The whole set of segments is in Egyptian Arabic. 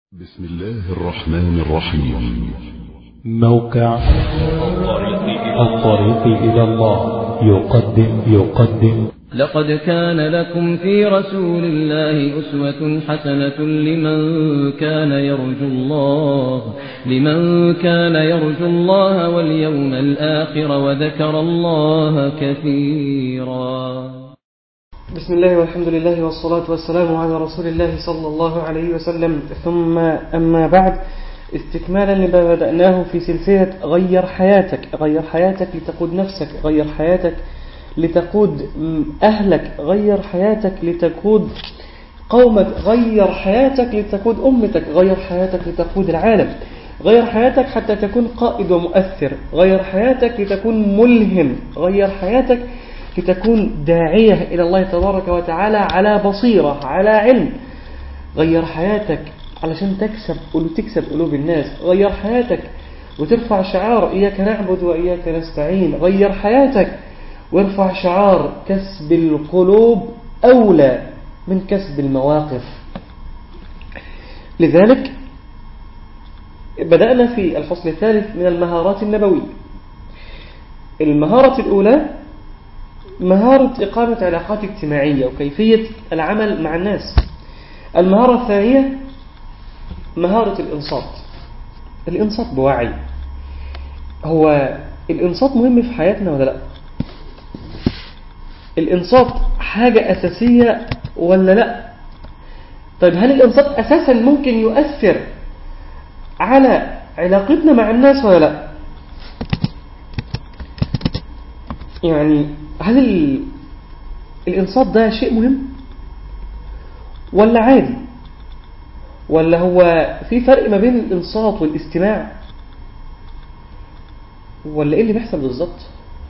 بسم الله الرحمن الرحيم موقع الطريق إلى الله يقدم يقدم لقد كان لكم في رسول الله أسوة حسنة لمن كان يرجو الله لمن كان يرجو الله واليوم الآخر وذكر الله كثيرا بسم الله والحمد لله والصلاة والسلام على رسول الله صلى الله عليه وسلم ثم أما بعد استكمالا لما بدأناه في سلسلة غير حياتك غير حياتك لتقود نفسك غير حياتك لتقود أهلك غير حياتك لتقود قومك غير حياتك لتقود أمتك غير حياتك لتقود العالم غير حياتك حتى تكون قائد ومؤثر غير حياتك لتكون ملهم غير حياتك لتكون داعية إلى الله تبارك وتعالى على بصيرة على علم غير حياتك علشان تكسب وتكسب قلوب الناس غير حياتك وترفع شعار إياك نعبد وإياك نستعين غير حياتك وارفع شعار كسب القلوب أولى من كسب المواقف لذلك بدأنا في الفصل الثالث من المهارات النبوية المهارة الأولى مهارة إقامة علاقات اجتماعية وكيفية العمل مع الناس المهارة الثانية مهارة الإنصات الإنصات بوعي هو الإنصات مهم في حياتنا ولا لا الإنصات حاجة أساسية ولا لا طيب هل الإنصات أساسا ممكن يؤثر على علاقتنا مع الناس ولا لا يعني هل ال... الإنصات ده شيء مهم ولا عادي ولا هو في فرق ما بين الإنصات والاستماع ولا إيه اللي بيحصل بالظبط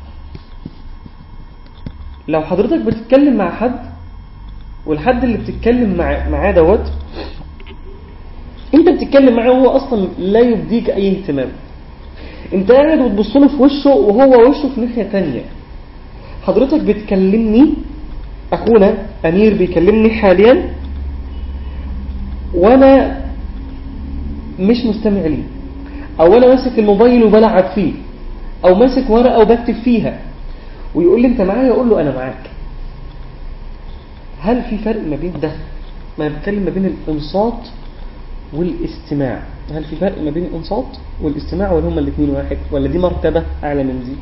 لو حضرتك بتتكلم مع حد والحد اللي بتتكلم مع معاه دوت انت بتتكلم معاه وهو اصلا لا يبديك اي اهتمام انت قاعد وتبص له في وشه وهو وشه في ناحيه تانية حضرتك بتكلمني أخونا أمير بيكلمني حاليا وأنا مش مستمع ليه أو أنا ماسك الموبايل وبلعب فيه أو ماسك ورقة وبكتب فيها ويقول لي أنت معايا أقول له أنا معاك هل في فرق ما بين ده ما بتكلم ما بين الإنصات والاستماع هل في فرق ما بين الإنصات والاستماع ولا هما الاثنين واحد ولا دي مرتبة أعلى من دي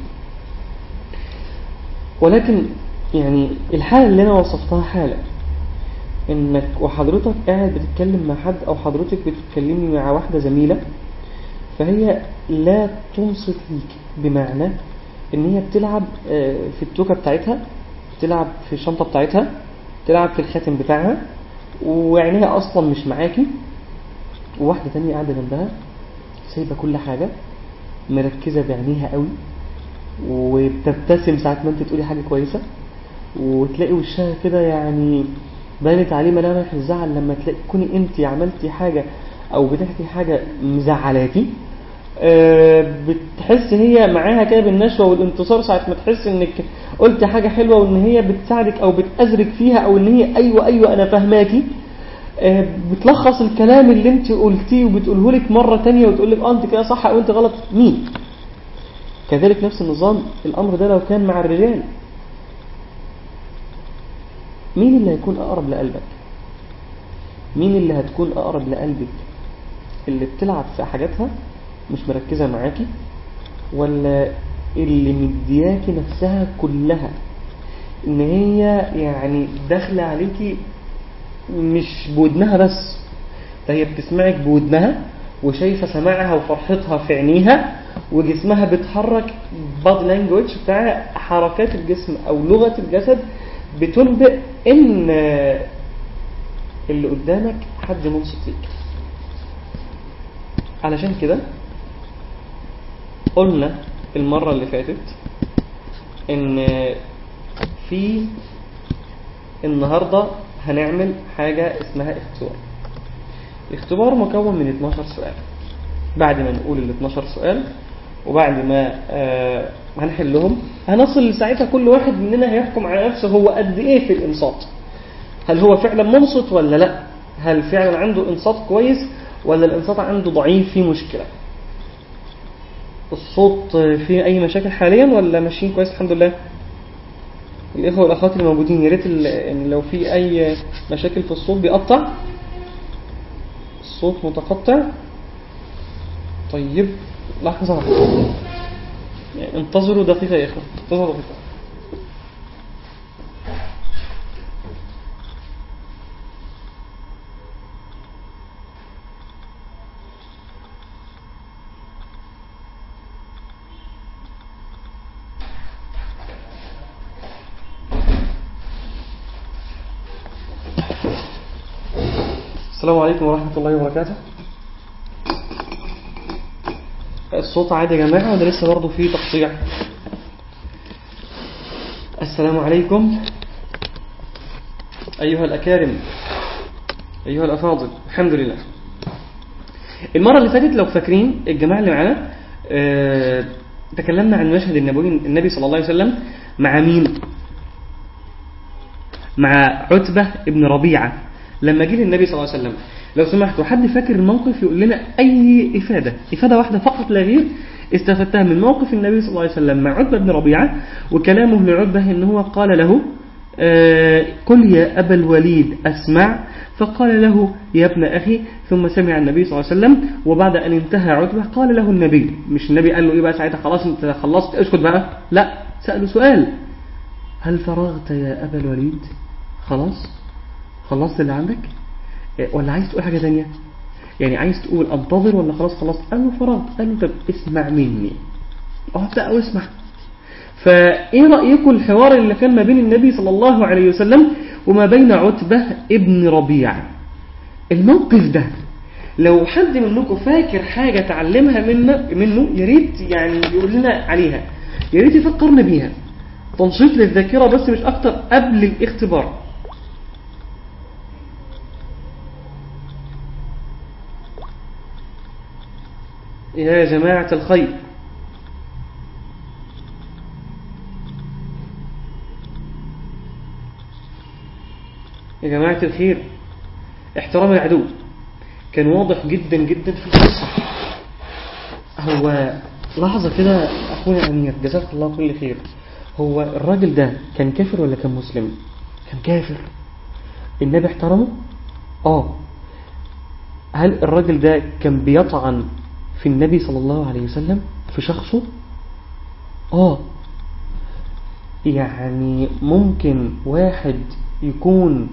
ولكن يعني الحالة اللي أنا وصفتها حالة إنك وحضرتك قاعد بتتكلم مع حد أو حضرتك بتتكلمي مع واحدة زميلة فهي لا تنصت ليك بمعنى إن هي بتلعب في التوكة بتاعتها بتلعب في الشنطة بتاعتها بتلعب في الخاتم بتاعها وعينيها أصلا مش معاكي وواحدة تانية قاعدة جنبها سايبة كل حاجة مركزة بعينيها قوي وبتبتسم ساعة ما انت تقولي حاجة كويسة وتلاقي وشها كده يعني بانت عليه ملامح الزعل لما تلاقي كوني انت عملتي حاجة او بتحكي حاجة مزعلاكي أه بتحس هي معاها كده بالنشوة والانتصار ساعة ما تحس انك قلت حاجة حلوة وان هي بتساعدك او بتأزرك فيها او ان هي ايوه ايوه انا فاهماكي أه بتلخص الكلام اللي انت قلتيه وبتقوله لك مرة تانية وتقول لك اه انت كده صح او انت غلط مين كذلك نفس النظام الأمر ده لو كان مع الرجال مين اللي هيكون أقرب لقلبك مين اللي هتكون أقرب لقلبك اللي بتلعب في حاجاتها مش مركزة معاكي ولا اللي مدياكي نفسها كلها ان هي يعني داخلة عليكي مش بودنها بس ده هي بتسمعك بودنها وشايفة سماعها وفرحتها في عينيها وجسمها بيتحرك باد لانجوج بتاع حركات الجسم او لغة الجسد بتنبئ ان اللي قدامك حد منصت ليك علشان كده قلنا المرة اللي فاتت ان في النهاردة هنعمل حاجة اسمها اختبار الاختبار مكون من 12 سؤال بعد ما نقول ال 12 سؤال وبعد ما آه هنحلهم هنصل لساعتها كل واحد مننا هيحكم على نفسه هو قد ايه في الانصات هل هو فعلا منصت ولا لا هل فعلا عنده انصات كويس ولا الانصات عنده ضعيف فيه مشكلة الصوت فيه أي مشاكل حاليا ولا ماشيين كويس الحمد لله الإخوة والأخوات اللي موجودين يا ريت ال- يعني لو في أي مشاكل في الصوت بيقطع الصوت متقطع طيب لحظة واحدة يعني انتظروا دقيقة يا إخوة انتظروا دقيقة السلام عليكم ورحمة الله وبركاته الصوت عادي يا جماعة ولا لسه برضه فيه تقطيع السلام عليكم أيها الأكارم أيها الأفاضل الحمد لله المرة اللي فاتت لو فاكرين الجماعة اللي معانا آه، تكلمنا عن مشهد النبوي النبي صلى الله عليه وسلم مع مين مع عتبة ابن ربيعة لما جه للنبي صلى الله عليه وسلم لو سمحتوا حد فاكر الموقف يقول لنا أي إفادة إفادة واحدة فقط لا غير استفدتها من موقف النبي صلى الله عليه وسلم مع عتبة بن ربيعة وكلامه لعتبة إن هو قال له آه، قل يا أبا الوليد أسمع فقال له يا ابن أخي ثم سمع النبي صلى الله عليه وسلم وبعد أن انتهى عتبة قال له النبي مش النبي قال له إيه بقى ساعتها خلاص أنت خلصت اسكت بقى لا سأله سؤال هل فرغت يا أبا الوليد خلاص خلصت اللي عندك إيه، ولا عايز تقول حاجة تانية يعني عايز تقول انتظر ولا خلاص خلاص قال له فرغت قال له طب اسمع مني اقعد بقى واسمع فايه رأيكم الحوار اللي كان ما بين النبي صلى الله عليه وسلم وما بين عتبة ابن ربيعة الموقف ده لو حد منكم فاكر حاجة تعلمها منه, منه يا ريت يعني يقول لنا عليها يا ريت يفكرنا بيها تنشيط للذاكرة بس مش أكتر قبل الاختبار يا جماعة الخير يا جماعة الخير احترام العدو كان واضح جدا جدا في القصة هو لحظة كده أخونا أمير جزاك الله كل خير هو الراجل ده كان كافر ولا كان مسلم كان كافر النبي احترمه اه هل الراجل ده كان بيطعن في النبي صلى الله عليه وسلم في شخصه اه يعني ممكن واحد يكون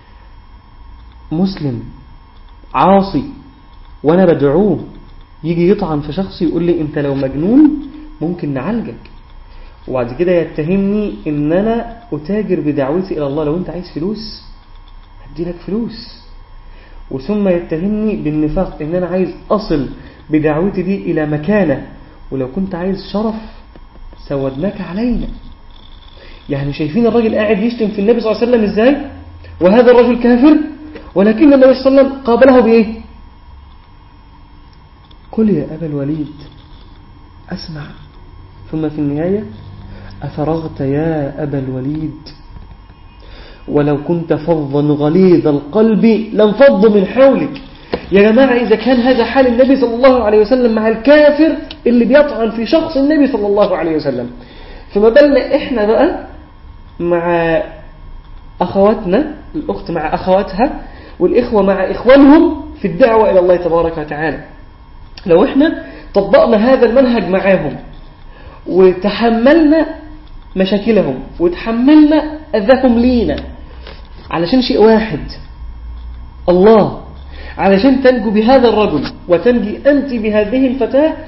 مسلم عاصي وانا بدعوه يجي يطعن في شخص يقول لي انت لو مجنون ممكن نعالجك وبعد كده يتهمني ان انا اتاجر بدعوتي الى الله لو انت عايز فلوس هديلك فلوس وثم يتهمني بالنفاق ان انا عايز اصل بدعوتي دي الى مكانة ولو كنت عايز شرف سودناك علينا يعني شايفين الراجل قاعد يشتم في النبي صلى الله عليه وسلم ازاي وهذا الرجل كافر ولكن النبي صلى الله عليه وسلم قابله بايه قل يا أبا الوليد أسمع ثم في النهاية أفرغت يا أبا الوليد ولو كنت فظا غليظ القلب لانفض من حولك يا جماعة إذا كان هذا حال النبي صلى الله عليه وسلم مع الكافر اللي بيطعن في شخص النبي صلى الله عليه وسلم فما بالنا إحنا بقى مع أخواتنا الأخت مع أخواتها والإخوة مع إخوانهم في الدعوة إلى الله تبارك وتعالى لو إحنا طبقنا هذا المنهج معاهم وتحملنا مشاكلهم وتحملنا أذاهم لينا علشان شيء واحد الله علشان تنجو بهذا الرجل وتنجي أنت بهذه الفتاة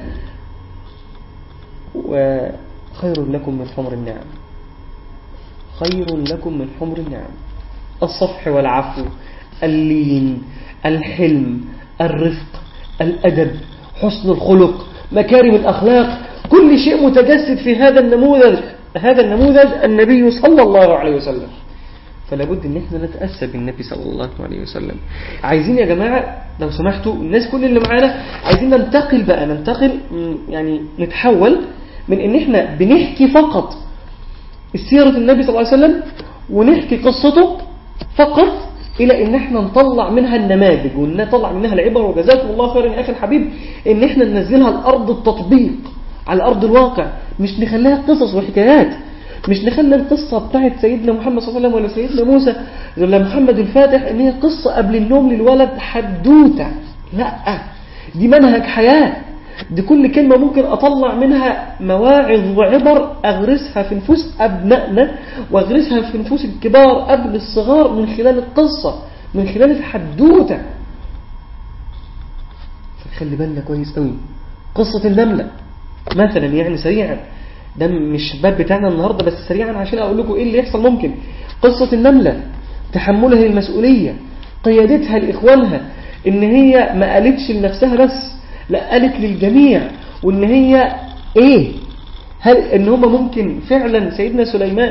وخير لكم من حمر النعم خير لكم من حمر النعم الصفح والعفو اللين الحلم الرفق الأدب حسن الخلق مكارم الأخلاق كل شيء متجسد في هذا النموذج هذا النموذج النبي صلى الله عليه وسلم فلا بد ان احنا نتأسى بالنبي صلى الله عليه وسلم عايزين يا جماعة لو سمحتوا الناس كل اللي معانا عايزين ننتقل بقى ننتقل يعني نتحول من ان احنا بنحكي فقط سيرة النبي صلى الله عليه وسلم ونحكي قصته فقط إلى إن احنا نطلع منها النماذج ونطلع منها العبر وجزاكم الله خيرا يا أخي الحبيب إن احنا ننزلها الأرض التطبيق على أرض الواقع مش نخليها قصص وحكايات مش نخلي القصة بتاعت سيدنا محمد صلى الله عليه وسلم ولا سيدنا موسى ولا محمد الفاتح ان هي قصة قبل النوم للولد حدوتة لا دي منهج حياة دي كل كلمة ممكن أطلع منها مواعظ وعبر أغرسها في نفوس أبنائنا وأغرسها في نفوس الكبار قبل الصغار من خلال القصة من خلال الحدوتة فخلي بالنا كويس قوي قصة النملة مثلا يعني سريعا ده مش باب بتاعنا النهاردة بس سريعا عشان أقول لكم إيه اللي يحصل ممكن قصة النملة تحملها للمسؤولية قيادتها لإخوانها إن هي ما قالتش لنفسها بس لا قالت للجميع وإن هي إيه هل إن هم ممكن فعلا سيدنا سليمان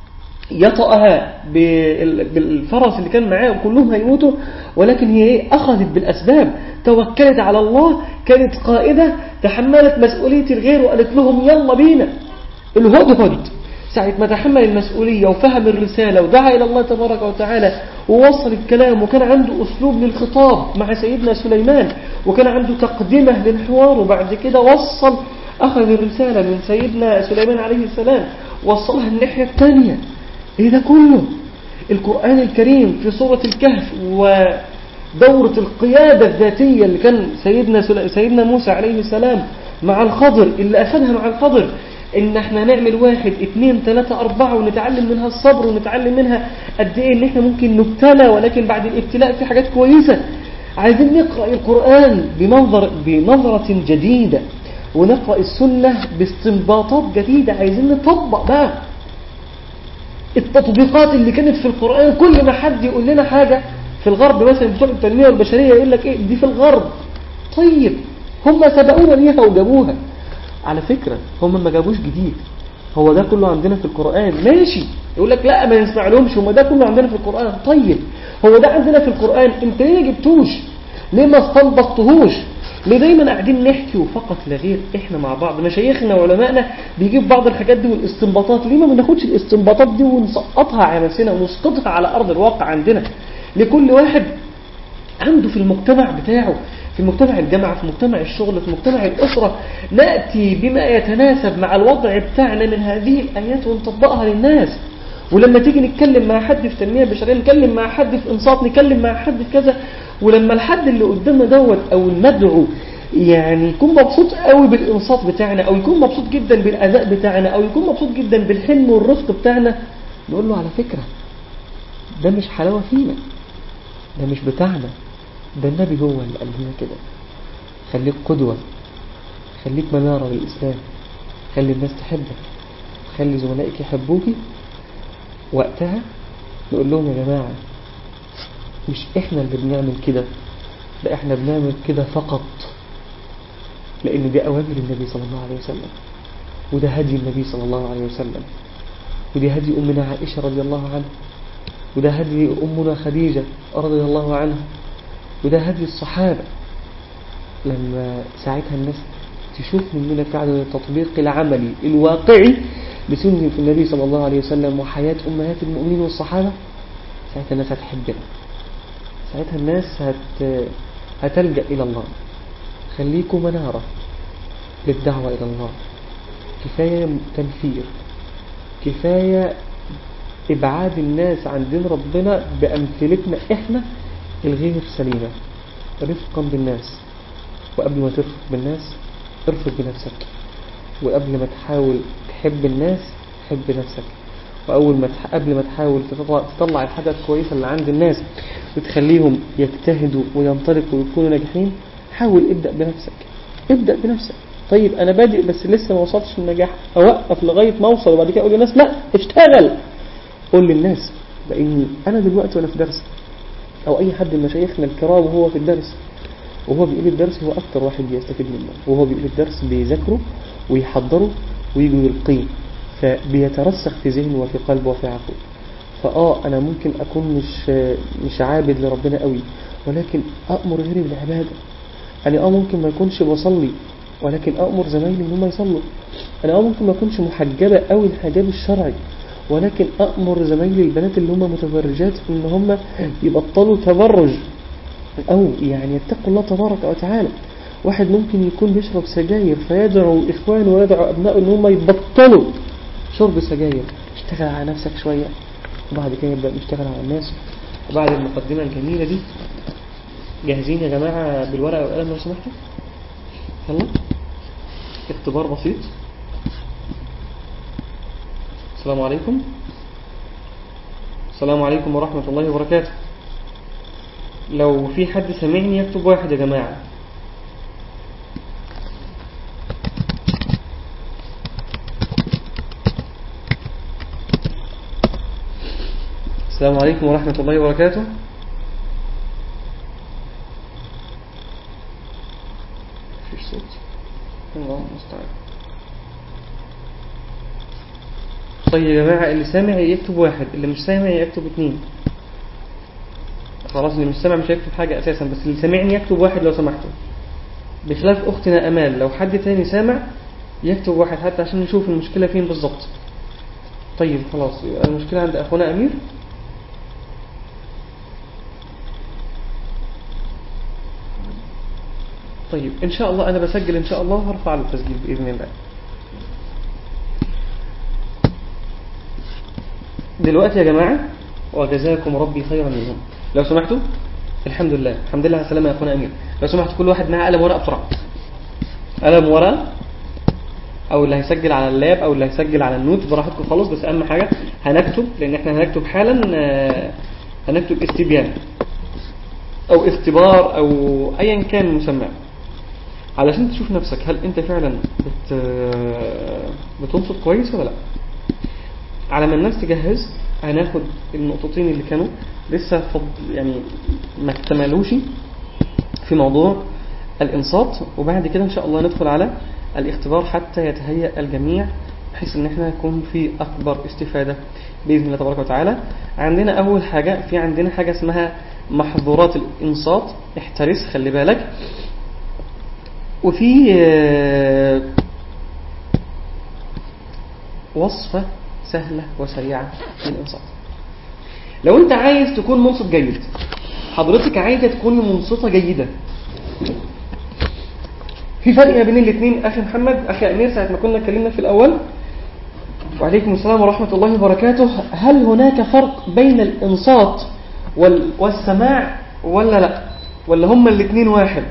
يطأها بالفرس اللي كان معاه وكلهم هيموتوا ولكن هي إيه أخذت بالأسباب توكلت على الله كانت قائدة تحملت مسؤولية الغير وقالت لهم يلا بينا الهدهد ساعة ما تحمل المسؤولية وفهم الرسالة ودعا إلى الله تبارك وتعالى ووصل الكلام وكان عنده أسلوب للخطاب مع سيدنا سليمان وكان عنده تقدمة للحوار وبعد كده وصل أخذ الرسالة من سيدنا سليمان عليه السلام وصلها الناحية الثانية إيه ده كله القرآن الكريم في سورة الكهف ودورة القيادة الذاتية اللي كان سيدنا, سيدنا موسى عليه السلام مع الخضر اللي أخذها مع الخضر ان احنا نعمل واحد اتنين تلاتة اربعة ونتعلم منها الصبر ونتعلم منها قد ايه ان احنا ممكن نبتلى ولكن بعد الابتلاء في حاجات كويسة عايزين نقرأ القرآن بمنظر بنظرة جديدة ونقرأ السنة باستنباطات جديدة عايزين نطبق بقى التطبيقات اللي كانت في القرآن كل ما حد يقول لنا حاجة في الغرب مثلا بتوع التنمية والبشرية يقول لك ايه دي في الغرب طيب هم سبقونا ليها وجابوها على فكرة هم ما جابوش جديد هو ده كله عندنا في القرآن ماشي يقول لك لا ما نسمع لهمش هم ده كله عندنا في القرآن طيب هو ده عندنا في القرآن انت ليه جبتوش ليه ما استنبطتهوش ليه دايما قاعدين نحكي وفقط لا غير احنا مع بعض مشايخنا وعلمائنا بيجيب بعض الحاجات دي والاستنباطات ليه ما بناخدش الاستنباطات دي ونسقطها على نفسنا ونسقطها على ارض الواقع عندنا لكل واحد عنده في المجتمع بتاعه في مجتمع الجامعة في مجتمع الشغل في مجتمع الأسرة نأتي بما يتناسب مع الوضع بتاعنا من هذه الآيات ونطبقها للناس ولما تيجي نتكلم مع حد في تنمية بشرية نتكلم مع حد في إنصات نتكلم مع حد في كذا ولما الحد اللي قدامنا دوت أو المدعو يعني يكون مبسوط قوي بالإنصات بتاعنا أو يكون مبسوط جدا بالأداء بتاعنا أو يكون مبسوط جدا بالحلم والرفق بتاعنا نقول له على فكرة ده مش حلاوة فينا ده مش بتاعنا ده النبي هو اللي قال لنا كده خليك قدوة خليك منارة للإسلام خلي الناس تحبك خلي زملائك يحبوكي وقتها نقول لهم يا جماعة مش احنا اللي بنعمل كده ده احنا بنعمل كده فقط لان دي اوامر النبي صلى الله عليه وسلم وده هدي النبي صلى الله عليه وسلم ودي هدي امنا عائشة رضي الله عنها وده هدي امنا خديجة رضي الله عنها وده هدي الصحابة لما ساعتها الناس تشوف مننا فعلا التطبيق العملي الواقعي لسنة النبي صلى الله عليه وسلم وحياة أمهات المؤمنين والصحابة ساعتها الناس هتحبنا ساعتها الناس هت... هتلجأ إلى الله خليكم منارة للدعوة إلى الله كفاية تنفير كفاية إبعاد الناس عن دين ربنا بأمثلتنا إحنا الغير سليمة رفقا بالناس وقبل ما ترفق بالناس ارفق بنفسك وقبل ما تحاول تحب الناس حب نفسك وأول ما تح... قبل ما تحاول تطلع, تطلع الحاجة الكويسة اللي عند الناس وتخليهم يجتهدوا وينطلقوا ويكونوا ناجحين حاول ابدأ بنفسك ابدأ بنفسك طيب أنا بادئ بس لسه ما وصلتش النجاح أوقف لغاية ما أوصل وبعد كده أقول للناس لا اشتغل قول للناس لأني أنا دلوقتي وأنا في درس أو أي حد من مشايخنا الكرام وهو في الدرس وهو بيقول الدرس هو أكتر واحد بيستفيد منه وهو بيقول الدرس بيذاكره ويحضره ويجي يلقيه فبيترسخ في ذهنه وفي قلبه وفي عقله فآه أنا ممكن أكون مش مش عابد لربنا قوي ولكن أأمر غيري بالعبادة أنا آه ممكن ما يكونش بصلي ولكن أأمر زمايلي إن هم يصلوا أنا آه ممكن ما أكونش محجبة قوي الحجاب الشرعي ولكن أأمر زمايلي البنات اللي هم متبرجات إن هم يبطلوا تبرج أو يعني يتقوا الله تبارك وتعالى واحد ممكن يكون بيشرب سجاير فيدعو إخوانه ويدعو أبنائه إن هم يبطلوا شرب سجاير اشتغل على نفسك شوية وبعد كده يبدأ نشتغل على الناس وبعد المقدمة الجميلة دي جاهزين يا جماعة بالورقة والقلم لو سمحتوا يلا اختبار بسيط السلام عليكم السلام عليكم ورحمة الله وبركاته لو في حد سامعني يكتب واحد يا جماعة السلام عليكم ورحمة الله وبركاته مفيش صوت الله المستعان طيب يا جماعة اللي سامع يكتب واحد اللي مش سامع يكتب اتنين خلاص اللي مش سامع مش هيكتب حاجة أساسا بس اللي سامعني يكتب واحد لو سمحتوا بخلاف أختنا أمال لو حد تاني سامع يكتب واحد حتى عشان نشوف المشكلة فين بالظبط طيب خلاص يبقى المشكلة عند أخونا أمير طيب إن شاء الله أنا بسجل إن شاء الله هرفع له التسجيل بإذن الله دلوقتي يا جماعة وجزاكم ربي خيرا منهم لو سمحتوا الحمد لله الحمد لله على السلامة يا أخونا أمير لو سمحت كل واحد معاه قلم ورقة بسرعة قلم ورقة أو اللي هيسجل على اللاب أو اللي هيسجل على النوت براحتكم خالص بس أهم حاجة هنكتب لأن احنا هنكتب حالا آه، هنكتب استبيان أو اختبار أو أيا كان المسمى علشان تشوف نفسك هل أنت فعلا بت بتنصت كويس ولا لا على ما الناس تجهز هناخد النقطتين اللي كانوا لسه فض يعني ما اكتملوش في موضوع الإنصات وبعد كده إن شاء الله ندخل على الاختبار حتى يتهيأ الجميع بحيث ان احنا نكون في اكبر استفادة بإذن الله تبارك وتعالى عندنا اول حاجة في عندنا حاجة اسمها محظورات الانصات احترس خلي بالك وفي آه، وصفة سهلة وسريعة للإنصات لو انت عايز تكون منصت جيد حضرتك عايزة تكون منصتة جيدة في فرق ما بين الاثنين اخي محمد اخي امير ساعه ما كنا اتكلمنا في الاول وعليكم السلام ورحمه الله وبركاته هل هناك فرق بين الانصات وال- والسماع ولا لا ولا هما الاثنين واحد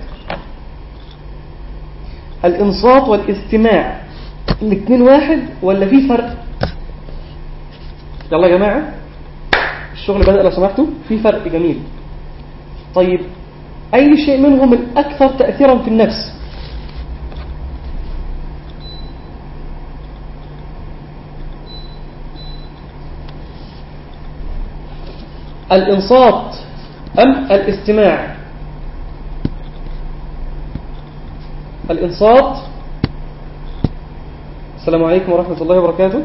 الانصات والاستماع الاثنين واحد ولا في فرق يلا يا جماعه الشغل بدأ لو سمحتوا في فرق جميل طيب أي شيء منهم الأكثر تأثيرا في النفس الإنصات أم الاستماع الإنصات السلام عليكم ورحمة الله وبركاته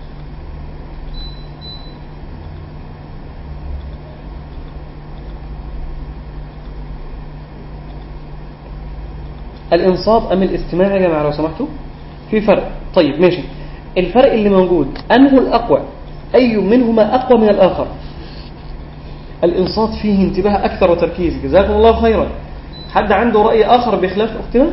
الإنصات أم الاستماع يا جماعة لو سمحتوا في فرق طيب ماشي الفرق اللي موجود أنه الأقوى أي منهما أقوى من الآخر الإنصات فيه انتباه أكثر وتركيز جزاكم الله خيرا حد عنده رأي آخر بخلاف أختنا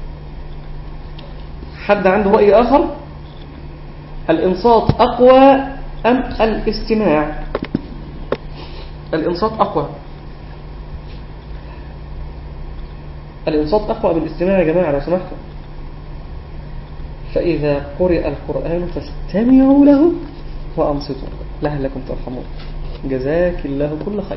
حد عنده رأي آخر الإنصات أقوى أم الاستماع الإنصات أقوى الإنصات أقوى من الاستماع يا جماعة لو سمحتوا فإذا قرئ القرآن فاستمعوا له وأنصتوا لعلكم ترحمون جزاك الله كل خير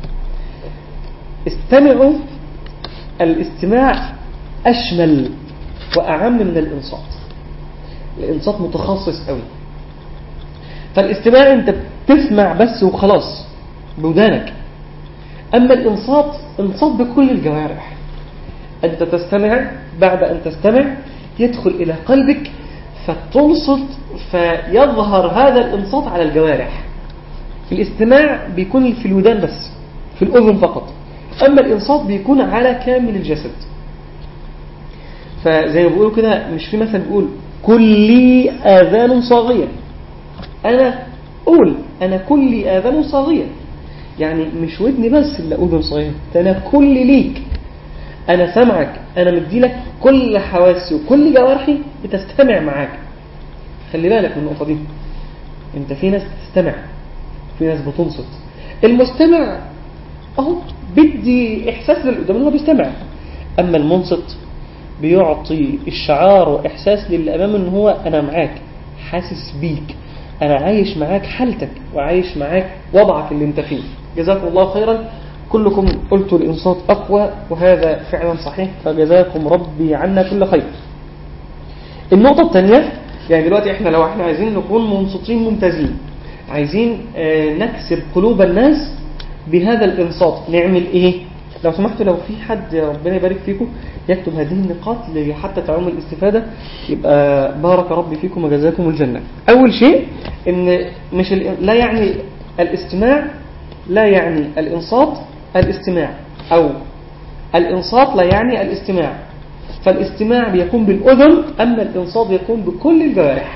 استمعوا الاستماع أشمل وأعم من الإنصات الإنصات متخصص قوي فالاستماع أنت بتسمع بس وخلاص بودانك أما الإنصات انصات بكل الجوارح أنت تستمع بعد أن تستمع يدخل إلى قلبك فتنصت فيظهر هذا الإنصات على الجوارح الاستماع بيكون في الودان بس في الأذن فقط أما الإنصات بيكون على كامل الجسد فزي ما بيقولوا كده مش في مثل بيقول كل لي آذان صاغية أنا قول أنا كلي آذان صاغية يعني مش ودني بس اللي أذن صاغية ده أنا كل ليك أنا سامعك أنا مديلك كل حواسي وكل جوارحي بتستمع معاك خلي بالك من النقطة دي انت في ناس بتستمع في ناس بتنصت المستمع اهو بدي احساس للقدام ان هو بيستمع اما المنصت بيعطي الشعار واحساس للي امامه ان هو انا معاك حاسس بيك انا عايش معاك حالتك وعايش معاك وضعك اللي انت فيه جزاكم الله خيرا كلكم قلتوا الانصات اقوى وهذا فعلا صحيح فجزاكم ربي عنا كل خير النقطة الثانية يعني دلوقتي احنا لو احنا عايزين نكون منصتين ممتازين عايزين آه، نكسب قلوب الناس بهذا الانصات نعمل ايه لو سمحتوا لو في حد ربنا يبارك فيكم يكتب هذه النقاط ل- حتى تعم الاستفادة يبقى بارك ربي فيكم وجزاكم الجنة أول شيء إن مش ال- لا يعني الاستماع لا يعني الإنصات الاستماع أو الإنصات لا يعني الاستماع فالاستماع بيكون بالأذن أما الإنصات يكون بكل الجوارح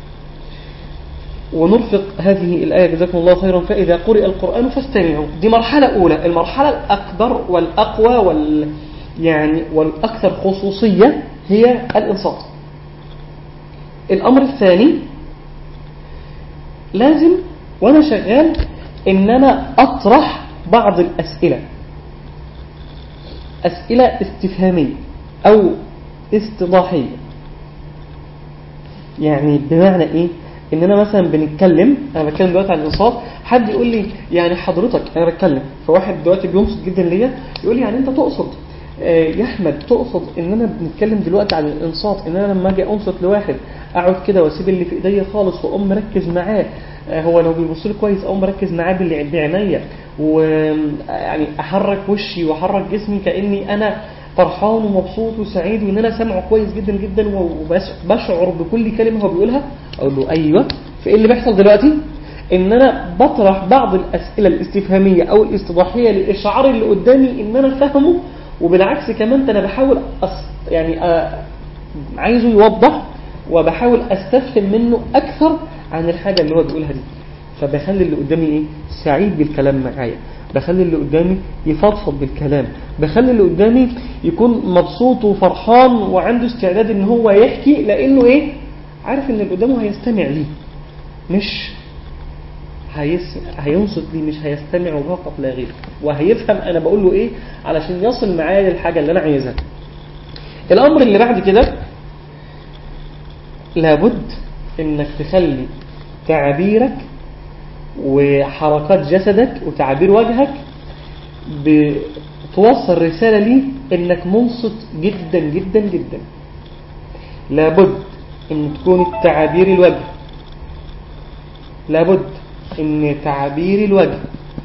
ونرفق هذه الآية جزاكم الله خيرا فإذا قرئ القرآن فاستمعوا دي مرحلة أولى المرحلة الأكبر والأقوى وال يعني والأكثر خصوصية هي الإنصات الأمر الثاني لازم وأنا شغال إن أنا أطرح بعض الأسئلة أسئلة استفهامية أو استضاحية يعني بمعنى إيه ان انا مثلا بنتكلم انا بتكلم دلوقتي عن الانصات حد يقول لي يعني حضرتك انا بتكلم فواحد دلوقتي بينصت جدا ليا يقول لي يعني انت تقصد آه، يا احمد تقصد ان انا بنتكلم دلوقتي عن الانصات ان انا لما اجي انصت لواحد اقعد كده واسيب اللي في ايديا خالص واقوم مركز معاه آه، هو لو بيبص لي كويس اقوم مركز معاه باللي بعينيا ويعني احرك وشي واحرك جسمي كاني انا فرحان ومبسوط وسعيد وان انا سامعه كويس جدا جدا وبشعر بكل كلمه هو بيقولها اقول له ايوه فايه اللي بيحصل دلوقتي ان انا بطرح بعض الاسئله الاستفهاميه او الاستضاحيه للاشعار اللي قدامي ان انا فاهمه وبالعكس كمان ده انا بحاول أص... يعني أ... عايزه يوضح وبحاول استفهم منه اكثر عن الحاجه اللي هو بيقولها دي فبخلي اللي قدامي ايه سعيد بالكلام معايا بخلي اللي قدامي يفضفض بالكلام بخلي اللي قدامي يكون مبسوط وفرحان وعنده استعداد ان هو يحكي لانه ايه عارف ان اللي قدامه هيستمع ليه مش هيس... هينصت لي مش هيستمع فقط لا غير وهيفهم انا بقول له ايه علشان يصل معايا للحاجه اللي انا عايزها الامر اللي بعد كده لابد انك تخلي تعبيرك وحركات جسدك وتعبير وجهك بتوصل رسالة لي انك منصت جدا جدا جدا لابد ان تكون التعابير الوجه لابد ان تعابير الوجه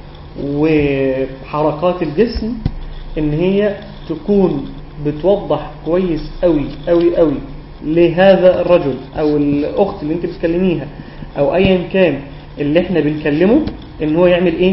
وحركات الجسم ان هي تكون بتوضح كويس قوي قوي قوي لهذا الرجل او الاخت اللي انت بتكلميها او ايا كان اللي احنا بنكلمه ان هو يعمل ايه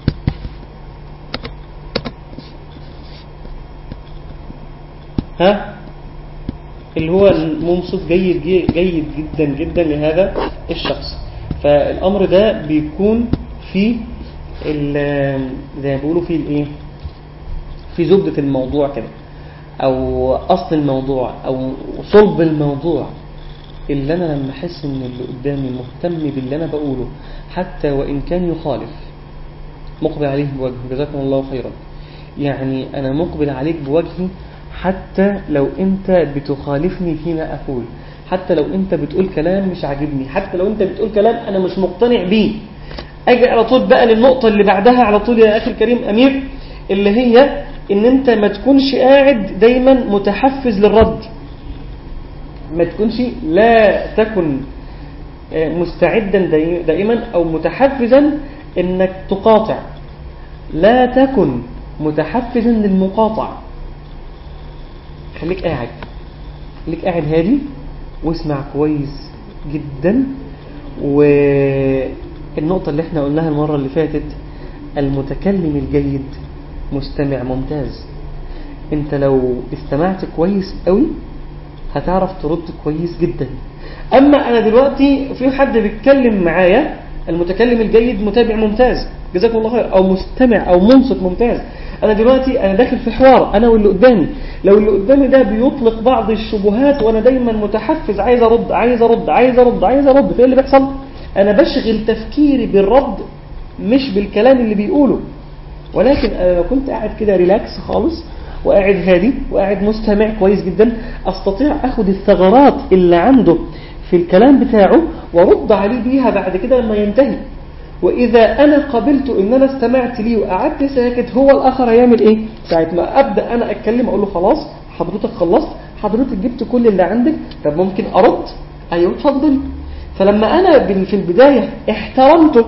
ها اللي هو المنصت جيد جيد جدا جدا لهذا الشخص فالامر ده بيكون في زي ما بيقولوا في الايه في زبدة الموضوع كده او اصل الموضوع او صلب الموضوع اللي انا لما احس ان اللي قدامي مهتم باللي انا بقوله حتى وان كان يخالف مقبل عليه بوجهه جزاكم الله خيرا يعني انا مقبل عليك بوجهي حتى لو انت بتخالفني فيما اقول حتى لو انت بتقول كلام مش عاجبني حتى لو انت بتقول كلام انا مش مقتنع بيه اجي على طول بقى للنقطة اللي بعدها على طول يا اخي الكريم امير اللي هي ان انت ما تكونش قاعد دايما متحفز للرد ما تكونش لا تكن مستعدا دائما او متحفزا انك تقاطع لا تكن متحفزا للمقاطعة خليك قاعد خليك قاعد هادي واسمع كويس جدا والنقطة اللي احنا قلناها المرة اللي فاتت المتكلم الجيد مستمع ممتاز انت لو استمعت كويس قوي هتعرف ترد كويس جدا اما انا دلوقتي في حد بيتكلم معايا المتكلم الجيد متابع ممتاز جزاكم الله خير أو مستمع أو منصت ممتاز أنا دلوقتي أنا داخل في حوار أنا واللي قدامي لو اللي قدامي ده بيطلق بعض الشبهات وأنا دايما متحفز عايز أرد عايز أرد عايز أرد عايز أرد فإيه اللي بيحصل أنا بشغل تفكيري بالرد مش بالكلام اللي بيقوله ولكن أنا لو كنت قاعد كده ريلاكس خالص وقاعد هادي وقاعد مستمع كويس جدا أستطيع أخد الثغرات اللي عنده في الكلام بتاعه وارد عليه بيها بعد كده لما ينتهي وإذا أنا قبلت إن أنا استمعت ليه وقعدت ساكت هو الآخر هيعمل إيه ساعة ما أبدأ أنا أتكلم أقول له خلاص حضرتك خلصت حضرتك جبت كل اللي عندك طب ممكن أرد أيوه اتفضل فلما أنا بال- في البداية احترمته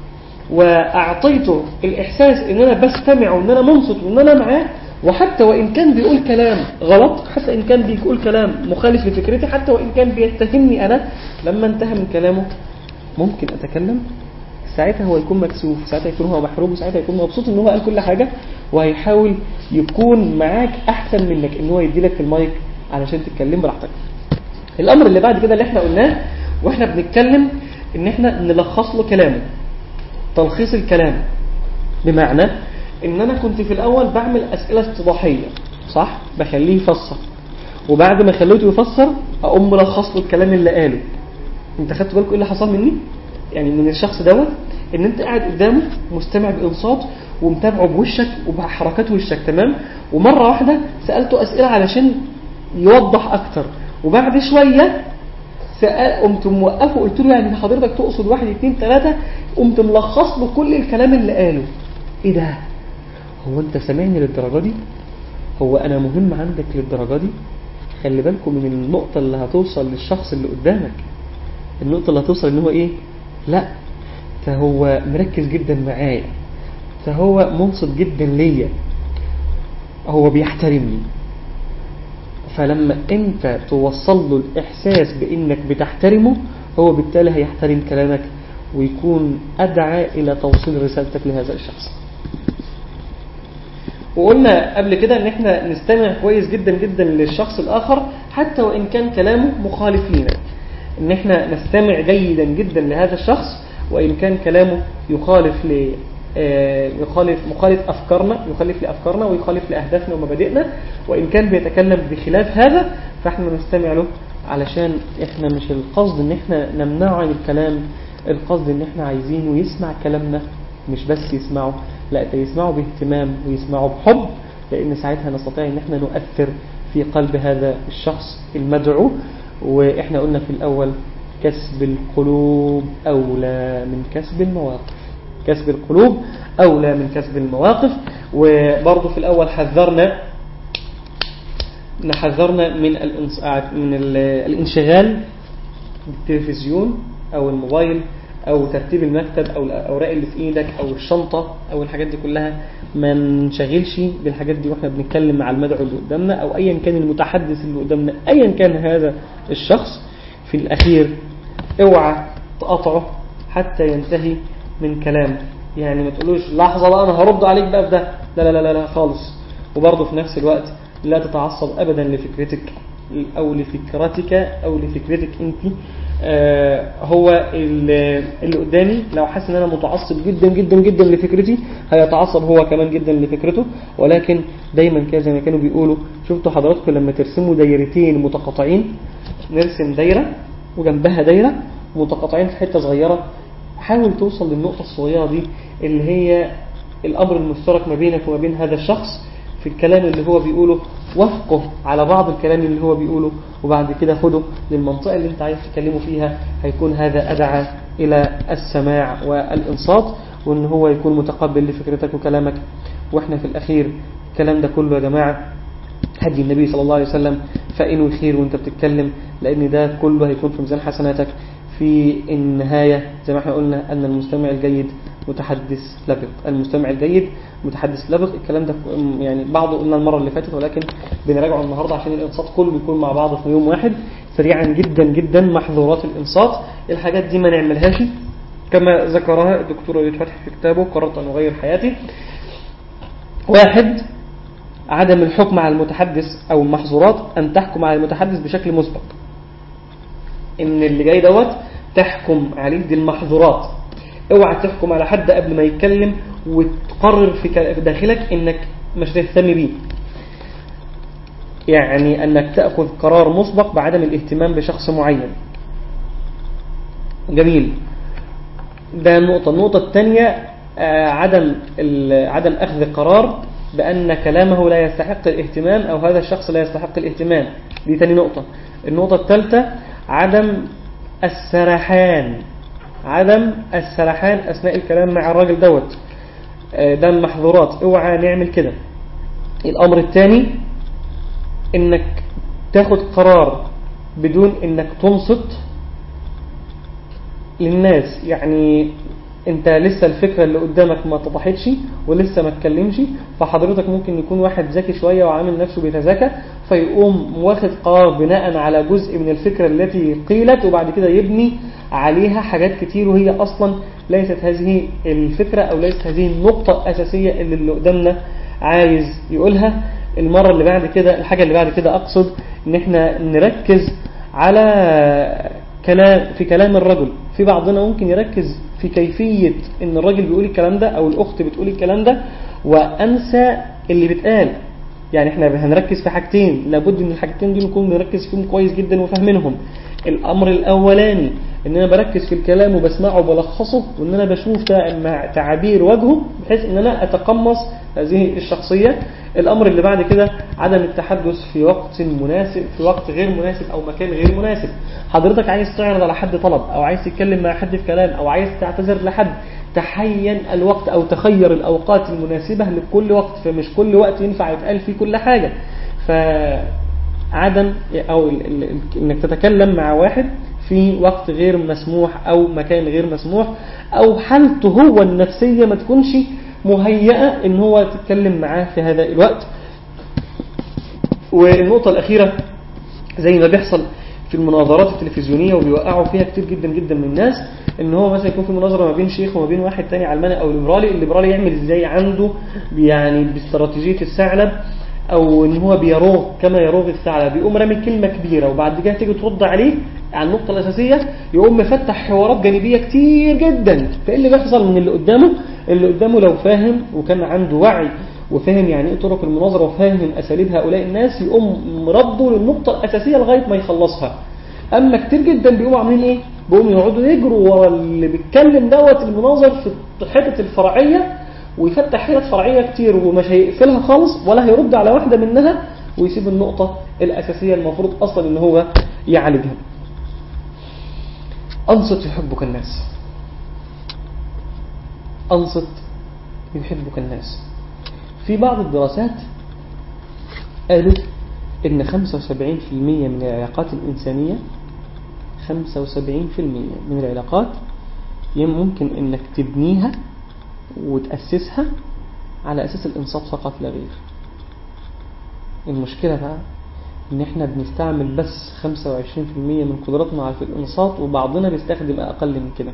وأعطيته الإحساس إن أنا بستمع وإن أنا منصت وإن أنا معاه وحتى وإن كان بيقول كلام غلط حتى إن كان بيقول كلام مخالف لفكرتي حتى وإن كان بيتهمني أنا لما انتهى من كلامه ممكن أتكلم ساعتها هو يكون مكسوف ساعتها يكون هو محروم ساعتها يكون مبسوط ان هو قال كل حاجة وهيحاول يكون معاك احسن منك ان هو يديلك المايك علشان تتكلم براحتك الامر اللي بعد كده اللي احنا قلناه واحنا بنتكلم ان احنا نلخص له كلامه تلخيص الكلام بمعنى ان انا كنت في الاول بعمل اسئلة استضاحية صح بخليه يفسر وبعد ما خليته يفسر اقوم ملخص له الكلام اللي قاله انت خدت بالكم ايه اللي حصل مني يعني من الشخص دوت ان انت قاعد قدامه مستمع بانصات ومتابعه بوشك وبحركات وشك تمام ومره واحده سالته اسئله علشان يوضح اكتر وبعد شويه سأل قمت موقفه قلت له يعني حضرتك تقصد واحد اتنين تلاته قمت ملخص له كل الكلام اللي قاله ايه ده هو انت سامعني للدرجه دي هو انا مهم عندك للدرجه دي خلي بالكم من النقطه اللي هتوصل للشخص اللي قدامك النقطة اللي هتوصل ان هو ايه لا ده هو مركز جدا معايا ده هو منصت جدا ليا هو بيحترمني فلما انت توصل له الاحساس بانك بتحترمه هو بالتالي هيحترم كلامك ويكون ادعى الى توصيل رسالتك لهذا الشخص وقلنا قبل كده ان احنا نستمع كويس جدا جدا للشخص الاخر حتى وان كان كلامه مخالف لينا ان احنا نستمع جيدا جدا لهذا الشخص وان كان كلامه يخالف ل آه، يخالف مخالف افكارنا يخالف لافكارنا ويخالف لاهدافنا ومبادئنا وان كان بيتكلم بخلاف هذا فاحنا نستمع له علشان احنا مش القصد ان احنا نمنعه عن الكلام القصد ان احنا عايزينه يسمع كلامنا مش بس يسمعه لا ده يسمعه باهتمام ويسمعه بحب لان ساعتها نستطيع ان احنا نؤثر في قلب هذا الشخص المدعو واحنا قلنا في الاول كسب القلوب اولى من كسب المواقف كسب القلوب اولى من كسب المواقف وبرضه في الاول حذرنا حذرنا من الانص- من ال- الانشغال بالتلفزيون او الموبايل او ترتيب المكتب او الاوراق اللي في ايدك او الشنطه او الحاجات دي كلها ما نشغلش بالحاجات دي واحنا بنتكلم مع المدعو اللي قدامنا او ايا كان المتحدث اللي قدامنا ايا كان هذا الشخص في الاخير اوعى تقطعه حتى ينتهي من كلامه يعني ما تقولوش لحظه بقى انا هرد عليك بقى في ده لا لا لا لا خالص وبرضه في نفس الوقت لا تتعصب ابدا لفكرتك او لفكرتك او لفكرتك انت آه هو اللي اللي قدامي لو حاسس ان انا متعصب جدا جدا جدا لفكرتي هيتعصب هو كمان جدا لفكرته ولكن دايما كده زي ما كانوا بيقولوا شفتوا حضراتكم لما ترسموا دايرتين متقاطعين نرسم دايره وجنبها دايره متقاطعين في حته صغيره حاول توصل للنقطه الصغيره دي اللي هي الامر المشترك ما بينك وما بين هذا الشخص في الكلام اللي هو بيقوله وافقه على بعض الكلام اللي هو بيقوله وبعد كده خده للمنطقة اللي انت عايز تكلمه فيها هيكون هذا أدعى إلى السماع والإنصات وان هو يكون متقبل لفكرتك وكلامك واحنا في الأخير الكلام ده كله يا جماعة هدي النبي صلى الله عليه وسلم فإنه خير وانت بتتكلم لأن ده كله هيكون في ميزان حسناتك في النهاية زي ما احنا قلنا أن المستمع الجيد متحدث لبق المستمع الجيد متحدث لبق الكلام ده يعني بعضه قلنا المرة اللي فاتت ولكن بنراجعه النهاردة عشان الإنصات كله بيكون مع بعض في يوم واحد سريعا جدا جدا محظورات الإنصات الحاجات دي ما نعملهاش كما ذكرها الدكتور وليد فتحي في كتابه قررت أن أغير حياتي واحد عدم الحكم على المتحدث أو المحظورات أن تحكم على المتحدث بشكل مسبق إن اللي جاي دوت تحكم عليه دي المحظورات اوعى تحكم على حد قبل ما يتكلم وتقرر في كلا- في داخلك انك مش هتهتم بيه يعني انك تأخذ قرار مسبق بعدم الاهتمام بشخص معين جميل ده النقطة النقطة الثانية آه، عدم ال- عدم أخذ قرار بأن كلامه لا يستحق الاهتمام أو هذا الشخص لا يستحق الاهتمام دي تاني نقطة النقطة الثالثة عدم السرحان عدم السرحان أثناء الكلام مع الراجل دوت آه، ده من محظورات اوعى نعمل كده الأمر الثاني انك تاخد قرار بدون انك تنصت للناس يعني انت لسه الفكرة اللي قدامك ما اتضحتش ولسه ما اتكلمش فحضرتك ممكن يكون واحد ذكي شوية وعامل نفسه بيتذكى فيقوم واخد قرار بناء على جزء من الفكرة التي قيلت وبعد كده يبني عليها حاجات كتير وهي اصلا ليست هذه الفكرة او ليست هذه النقطة الاساسية اللي اللي قدامنا عايز يقولها المرة اللي بعد كده الحاجة اللي بعد كده اقصد ان احنا نركز على كلام في كلام الرجل في بعضنا ممكن يركز في كيفية ان الراجل بيقول الكلام ده او الاخت بتقول الكلام ده وانسى اللي بيتقال يعني احنا هنركز في حاجتين لابد ان الحاجتين دول نكون بنركز فيهم كويس جدا وفاهمينهم الامر الاولاني ان انا بركز في الكلام وبسمعه وبلخصه وان انا بشوف تع- مع تعابير وجهه بحيث ان انا اتقمص هذه الشخصية الامر اللي بعد كده عدم التحدث في وقت مناسب في وقت غير مناسب او مكان غير مناسب حضرتك عايز تعرض على حد طلب او عايز تتكلم مع حد في كلام او عايز تعتذر لحد تحين الوقت او تخير الاوقات المناسبة لكل وقت فمش كل وقت ينفع يتقال فيه كل حاجة فعدم او ال- ال- ال- انك تتكلم مع واحد في وقت غير مسموح او مكان غير مسموح او حالته هو النفسية ما تكونش مهيئة ان هو تتكلم معاه في هذا الوقت والنقطة الأخيرة زي ما بيحصل في المناظرات التلفزيونية وبيوقعوا فيها كتير جدا جدا من الناس ان هو مثلا يكون في مناظرة ما بين شيخ وما بين واحد تاني علماني او ليبرالي الليبرالي يعمل ازاي عنده يعني باستراتيجية الثعلب او ان هو بيروغ كما يروغ الثعلب بيقوم رامي كلمة كبيرة وبعد كده تيجي ترد عليه على النقطة الأساسية يقوم مفتح حوارات جانبية كتير جدا فإيه اللي بيحصل من اللي قدامه اللي قدامه لو فاهم وكان عنده وعي وفاهم يعني ايه طرق المناظرة وفاهم أساليب هؤلاء الناس يقوم مرده للنقطة الأساسية لغاية ما يخلصها أما كتير جدا بيقوموا عاملين إيه؟ بيقوموا يقعدوا يجروا ورا اللي بيتكلم دوت المناظر في حتة الفرعية ويفتح حتت فرعية كتير ومش هيقفلها خالص ولا هيرد على واحدة منها ويسيب النقطة الأساسية المفروض أصلا إن هو يعالجها أنصت يحبك الناس أنصت يحبك الناس في بعض الدراسات قالت إن 75% من العلاقات الإنسانية 75% من العلاقات ممكن إنك تبنيها وتأسسها على أساس الإنصات فقط لا غير المشكلة بقى إن إحنا بنستعمل بس 25% من قدراتنا على الإنصات وبعضنا بيستخدم أقل من كده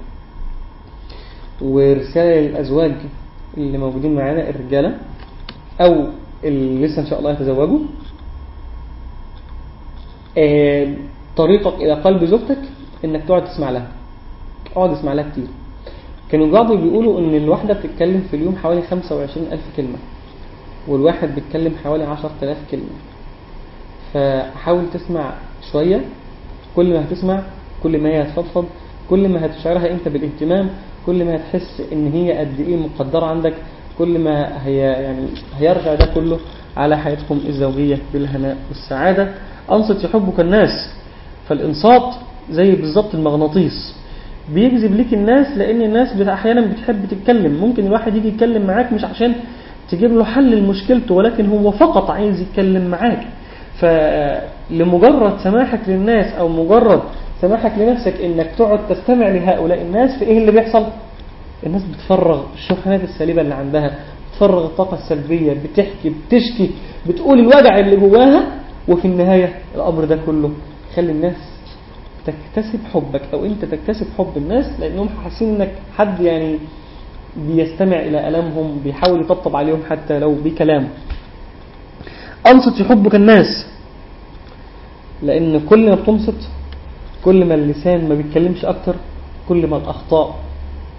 ورسالة للأزواج اللي موجودين معانا الرجالة أو اللي لسه إن شاء الله يتزوجوا آه، طريقك إلى قلب زوجتك إنك تقعد تسمع لها اقعد اسمع لها كتير كانوا بعض بيقولوا إن الواحدة بتتكلم في اليوم حوالي 25 ألف كلمة والواحد بيتكلم حوالي 10000 كلمة فحاول تسمع شوية كل ما هتسمع كل ما هي هتفضفض كل ما هتشعرها انت بالاهتمام كل ما هتحس ان هي قد ايه مقدرة عندك كل ما هي يعني هيرجع ده كله على حياتكم الزوجية بالهناء والسعادة أنصت يحبك الناس فالإنصات زي بالظبط المغناطيس بيجذب ليك الناس لأن الناس أحيانا بتحب تتكلم ممكن الواحد يجي يتكلم معاك مش عشان تجيب له حل لمشكلته ولكن هو فقط عايز يتكلم معاك فلمجرد سماحك للناس أو مجرد سماحك لنفسك إنك تقعد تستمع لهؤلاء الناس فإيه اللي بيحصل الناس بتفرغ الشحنات السلبية اللي عندها بتفرغ الطاقة السلبية بتحكي بتشكي بتقول الوجع اللي جواها وفي النهاية الأمر ده كله خلي الناس تكتسب حبك أو أنت تكتسب حب الناس لأنهم حاسين إنك حد يعني بيستمع إلى ألمهم بيحاول يطبطب عليهم حتى لو بكلامه أنصت يحبك الناس لأن كل ما بتنصت كل ما اللسان ما بيتكلمش أكتر كل ما الأخطاء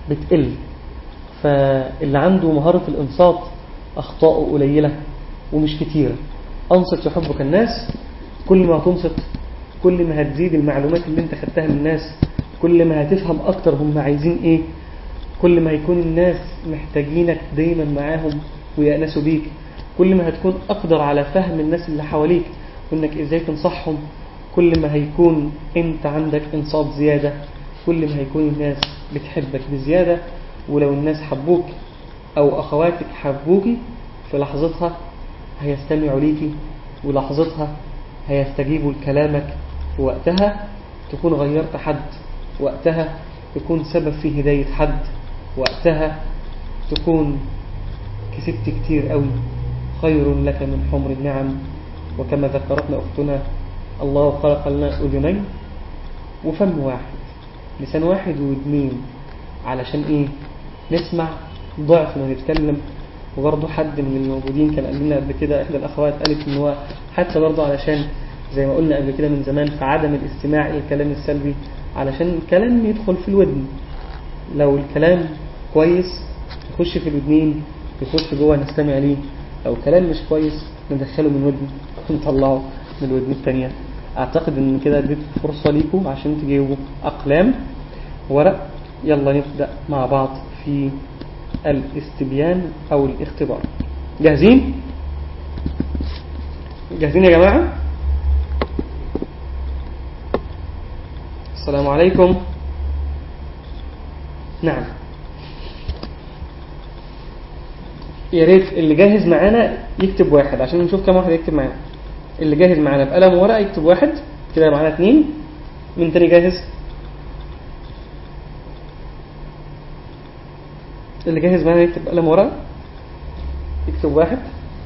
بتقل فاللي عنده مهارة الإنصات أخطاؤه قليلة ومش كتيرة أنصت يحبك الناس كل ما هتنصت كل ما هتزيد المعلومات اللي انت خدتها من الناس كل ما هتفهم أكتر هم عايزين إيه كل ما هيكون الناس محتاجينك دايما معاهم ويأنسوا بيك كل ما هتكون أقدر على فهم الناس اللي حواليك وإنك إزاي تنصحهم كل ما هيكون أنت عندك إنصات زيادة كل ما هيكون الناس بتحبك بزيادة ولو الناس حبوك أو أخواتك حبوكي في لحظتها هيستمعوا ليكي ولحظتها هيستجيبوا لكلامك وقتها تكون غيرت حد وقتها يكون سبب في هداية حد وقتها تكون كسبت كتير قوي خير لك من حمر النعم وكما ذكرتنا أختنا الله خلق لنا أذنين وفم واحد لسان واحد ودنين علشان إيه نسمع ضعف ما نتكلم وبرضه حد من الموجودين كان قال لنا قبل كده إحدى الأخوات قالت إن هو حتى برضه علشان زي ما قلنا قبل كده من زمان في عدم الاستماع إلى الكلام السلبي علشان الكلام يدخل في الودن لو الكلام كويس يخش في الودنين يخش جوه نستمع ليه لو الكلام مش كويس ندخله من ودن ونطلعه من الودن الثانية اعتقد ان كده اديت فرصة ليكم عشان تجيبوا اقلام ورق يلا نبدأ مع بعض في الاستبيان او الاختبار جاهزين جاهزين يا جماعة السلام عليكم نعم يا ريت اللي جاهز معانا يكتب واحد عشان نشوف كم واحد يكتب معانا اللي جاهز معانا بقلم وورقه يكتب واحد كده معانا اتنين مين تاني جاهز اللي جاهز معانا يكتب قلم وورقه يكتب واحد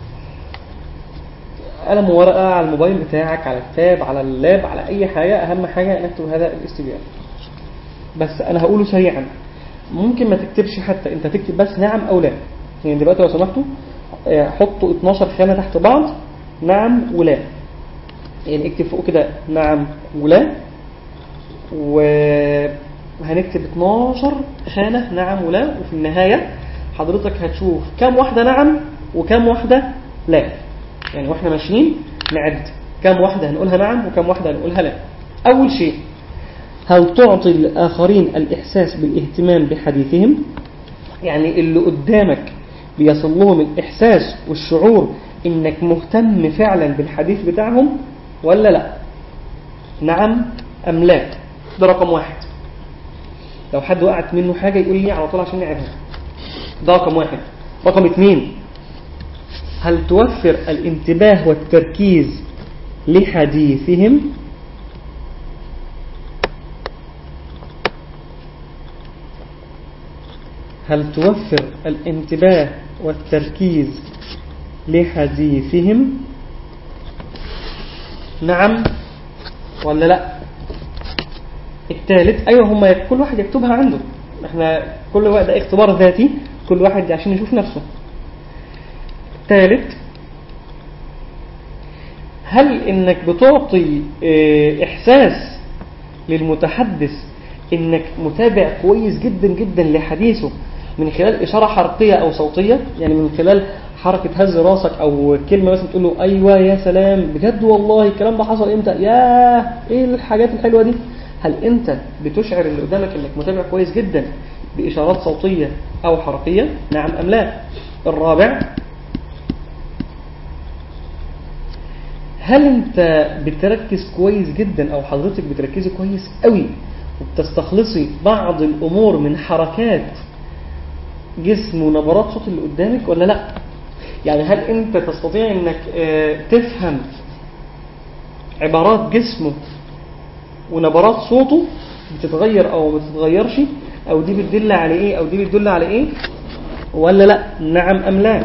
قلم وورقه على الموبايل بتاعك على التاب على اللاب على اي حاجه اهم حاجه نكتب هذا الاستبيان بس انا هقوله سريعا ممكن ما تكتبش حتى انت تكتب بس نعم او لا يعني دلوقتي لو سمحتوا حطوا 12 خانة تحت بعض نعم ولا يعني اكتب فوق كده نعم ولا وهنكتب 12 خانة نعم ولا وفي النهاية حضرتك هتشوف كم واحدة نعم وكم واحدة لا يعني واحنا ماشيين نعد كم واحدة هنقولها نعم وكم واحدة هنقولها لا أول شيء هل تعطي الآخرين الإحساس بالاهتمام بحديثهم يعني اللي قدامك بيصل لهم الإحساس والشعور إنك مهتم فعلا بالحديث بتاعهم ولا لا نعم أم لا ده رقم واحد لو حد وقعت منه حاجة يقول لي على طول عشان نعرفها ده رقم واحد رقم اثنين هل توفر الانتباه والتركيز لحديثهم هل توفر الانتباه والتركيز لحديثهم نعم ولا لا الثالث ايوه هم كل واحد يكتبها عنده احنا كل واحد ده اختبار ذاتي كل واحد عشان يشوف نفسه الثالث هل انك بتعطي احساس للمتحدث انك متابع كويس جدا جدا لحديثه من خلال إشارة حركية أو صوتية يعني من خلال حركة هز راسك أو كلمة مثلا تقول له أيوة يا سلام بجد والله الكلام ده حصل إمتى ياه إيه الحاجات الحلوة دي هل أنت بتشعر اللي قدامك إنك متابع كويس جدا بإشارات صوتية أو حركية نعم أم لا الرابع هل أنت بتركز كويس جدا أو حضرتك بتركزي كويس قوي وبتستخلصي بعض الأمور من حركات جسم ونبرات صوت اللي قدامك ولا لا يعني هل انت تستطيع انك تفهم عبارات جسمه ونبرات صوته بتتغير او ما بتتغيرش او دي بتدل على ايه او دي بتدل على ايه ولا لا نعم ام لا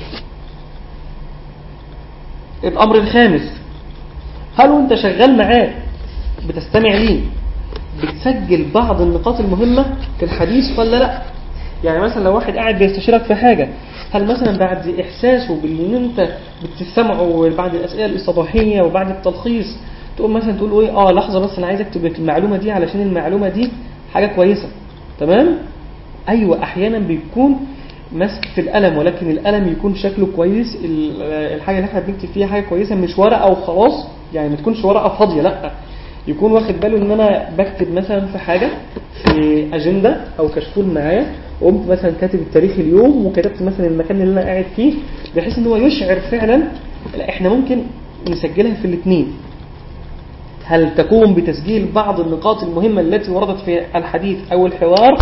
الامر الخامس هل وانت شغال معاه بتستمع ليه بتسجل بعض النقاط المهمة في الحديث ولا لا يعني مثلا لو واحد قاعد بيستشيرك في حاجة هل مثلا بعد إحساسه باللي أنت بتسمعه وبعد الأسئلة الاستضاحية وبعد التلخيص تقول مثلا تقول إيه آه لحظة بس أنا عايز أكتب لك المعلومة دي علشان المعلومة دي حاجة كويسة تمام ايوه احيانا بيكون ماسك في القلم ولكن القلم يكون شكله كويس ال- الحاجه اللي احنا بنكتب فيها حاجه كويسه مش ورقه وخلاص يعني ما تكونش ورقه فاضيه لا يكون واخد باله ان انا بكتب مثلا في حاجه في اجنده او كشكول معايا وقمت مثلا كاتب التاريخ اليوم وكتبت مثلا المكان اللي انا قاعد فيه بحيث ان هو يشعر فعلا لا احنا ممكن نسجلها في الاثنين هل تقوم بتسجيل بعض النقاط المهمة التي وردت في الحديث أو الحوار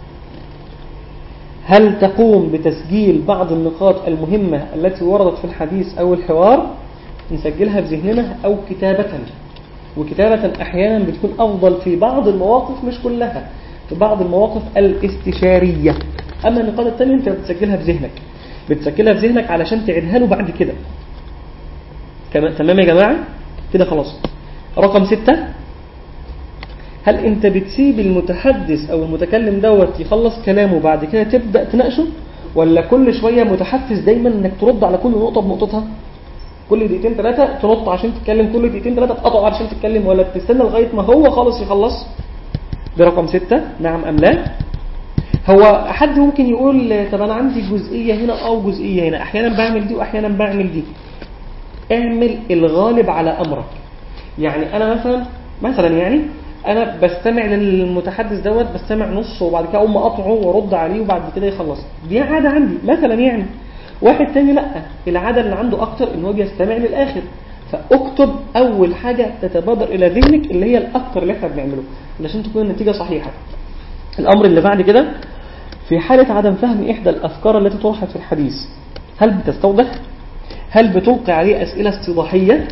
هل تقوم بتسجيل بعض النقاط المهمة التي وردت في الحديث أو الحوار نسجلها في ذهننا أو كتابة وكتابة أحيانا بتكون أفضل في بعض المواقف مش كلها في بعض المواقف الاستشارية أما النقاط التانية أنت بتسجلها في ذهنك بتسجلها في ذهنك علشان تعيدها له بعد كده كما- تمام يا جماعة كده خلاص رقم ستة هل انت بتسيب المتحدث او المتكلم دوت يخلص كلامه بعد كده تبدأ تناقشه ولا كل شوية متحفز دايما انك ترد على كل نقطة بنقطتها كل دقيقتين ثلاثة تنط عشان تتكلم كل دقيقتين ثلاثة تقطع عشان تتكلم ولا بتستنى لغاية ما هو خالص يخلص ده رقم ستة نعم أم لا هو حد ممكن يقول طب أنا عندي جزئية هنا أو جزئية هنا أحيانا بعمل دي وأحيانا بعمل دي اعمل الغالب على أمرك يعني أنا مثلا مثلا يعني أنا بستمع للمتحدث دوت بستمع نص وبعد كده أقوم أقطعه وأرد عليه وبعد كده يخلص دي عادة عندي مثلا يعني واحد تاني لا العادة اللي عنده أكتر إن هو بيستمع للآخر فاكتب أول حاجة تتبادر إلى ذهنك اللي هي الأكتر اللي احنا بنعمله علشان تكون النتيجة صحيحة الأمر اللي بعد كده في حالة عدم فهم إحدى الأفكار التي طرحت في الحديث هل بتستوضح؟ هل بتلقي عليه أسئلة استيضاحية؟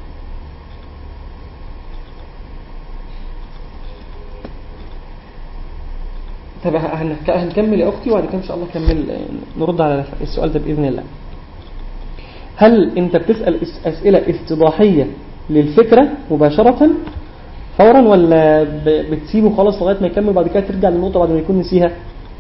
طب هنك- هنكمل يا أختي وبعد كده إن شاء الله نكمل آه، نرد على السؤال ده بإذن الله هل أنت بتسأل أس- أسئلة استيضاحية للفكرة مباشرة فورا ولا ب- بتسيبه خلاص لغاية ما يكمل بعد كده ترجع للنقطة بعد ما يكون نسيها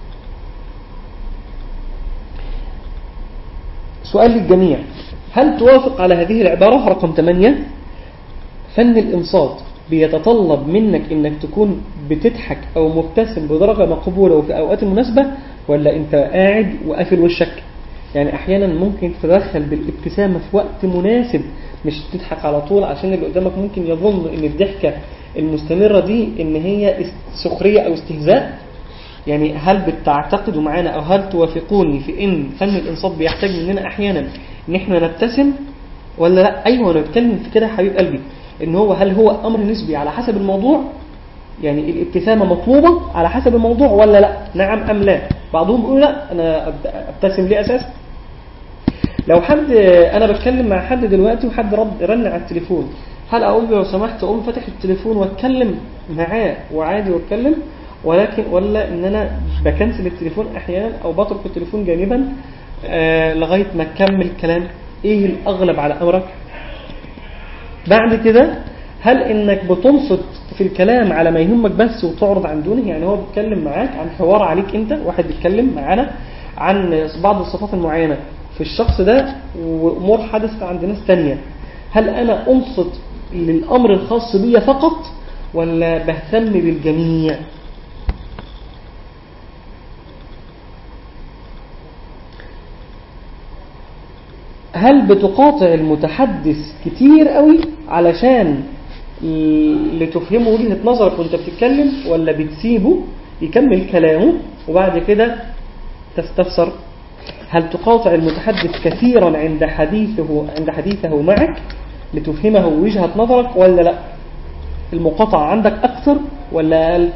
سؤال للجميع هل توافق على هذه العبارة رقم 8 فن الإنصات بيتطلب منك انك تكون بتضحك او مبتسم بدرجة مقبولة وفي اوقات مناسبة ولا انت قاعد وقافل وشك يعني احيانا ممكن تتدخل بالابتسامة في وقت مناسب مش تضحك على طول عشان اللي قدامك ممكن يظن ان الضحكة المستمرة دي ان هي است- سخرية او استهزاء يعني هل بتعتقدوا معانا او هل توافقوني في ان فن الانصات بيحتاج مننا احيانا ان احنا نبتسم ولا لا ايوه انا بتكلم في كده يا حبيب قلبي ان هو هل هو امر نسبي على حسب الموضوع يعني الابتسامه مطلوبه على حسب الموضوع ولا لا نعم ام لا بعضهم بيقول لا انا أبت- ابتسم ليه اساس لو حد انا بتكلم مع حد دلوقتي وحد رد رن على التليفون هل اقول له لو سمحت اقوم فاتح التليفون واتكلم معاه وعادي واتكلم ولكن ولا ان انا بكنسل التليفون احيانا او بترك التليفون جانبا آه لغايه ما اكمل كلام ايه الاغلب على امرك بعد كده هل انك بتنصت في الكلام على ما يهمك بس وتعرض عن دونه يعني هو بيتكلم معاك عن حوار عليك انت واحد بيتكلم معانا عن بعض الصفات المعينة في الشخص ده وامور حدثت عند ناس تانية هل انا انصت للامر الخاص بي فقط ولا بهتم بالجميع هل بتقاطع المتحدث كتير قوي علشان ل- لتفهمه وجهة نظرك وانت بتتكلم ولا بتسيبه يكمل كلامه وبعد كده تستفسر هل تقاطع المتحدث كثيرا عند حديثه عند حديثه معك لتفهمه وجهة نظرك ولا لا المقاطعة عندك أكثر ولا أقل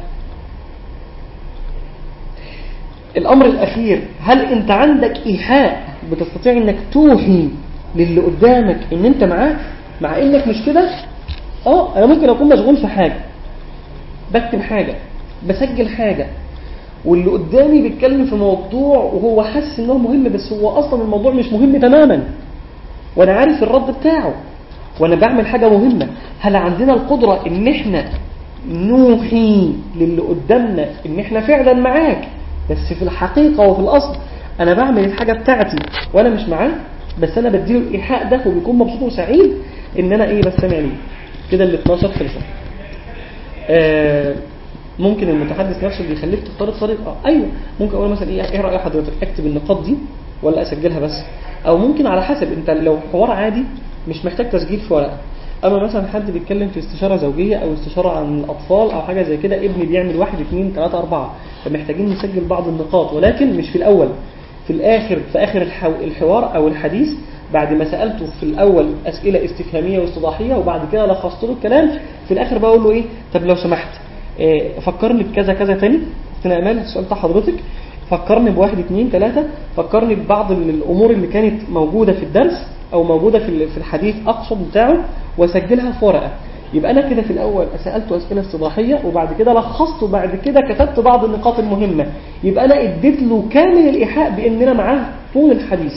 الأمر الأخير هل أنت عندك إيحاء بتستطيع أنك توحي للي قدامك أن أنت معاه مع أنك مش كده آه أنا ممكن أكون مشغول في حاجة بكتب حاجة بسجل حاجة واللي قدامي بيتكلم في موضوع وهو حاسس انه مهم بس هو اصلا الموضوع مش مهم تماما وانا عارف الرد بتاعه وانا بعمل حاجة مهمة هل عندنا القدرة ان احنا نوحي للي قدامنا ان احنا فعلا معاك بس في الحقيقة وفي الاصل انا بعمل الحاجة بتاعتي وانا مش معاه بس انا بديله الايحاء ده وبيكون مبسوط وسعيد ان انا ايه بستمع ليه كده ال 12 خلصت آه ممكن المتحدث نفسه اللي يخليك تختار الطريق اه ايوه ممكن اقول مثلا ايه ايه راي حضرتك اكتب النقاط دي ولا اسجلها بس او ممكن على حسب انت لو حوار عادي مش محتاج تسجيل في ورقه اما مثلا حد بيتكلم في استشاره زوجيه او استشاره عن الاطفال او حاجه زي كده ابني بيعمل واحد اثنين ثلاثه اربعه فمحتاجين نسجل بعض النقاط ولكن مش في الاول في الاخر في اخر الحو- الحوار او الحديث بعد ما سالته في الاول اسئله استفهاميه واستضاحيه وبعد كده لخصت له الكلام في الاخر بقول له ايه طب لو سمحت إيه فكرني بكذا كذا تاني اختنا امال السؤال بتاع حضرتك فكرني بواحد اثنين ثلاثة فكرني ببعض ال- الأمور اللي كانت موجودة في الدرس أو موجودة في ال- في الحديث أقصد بتاعه وسجلها في ورقة يبقى أنا كده في الأول سألته أسئلة استضاحية وبعد كده لخصت وبعد كده كتبت بعض النقاط المهمة يبقى أنا اديت له كامل الإيحاء بأننا معاه طول الحديث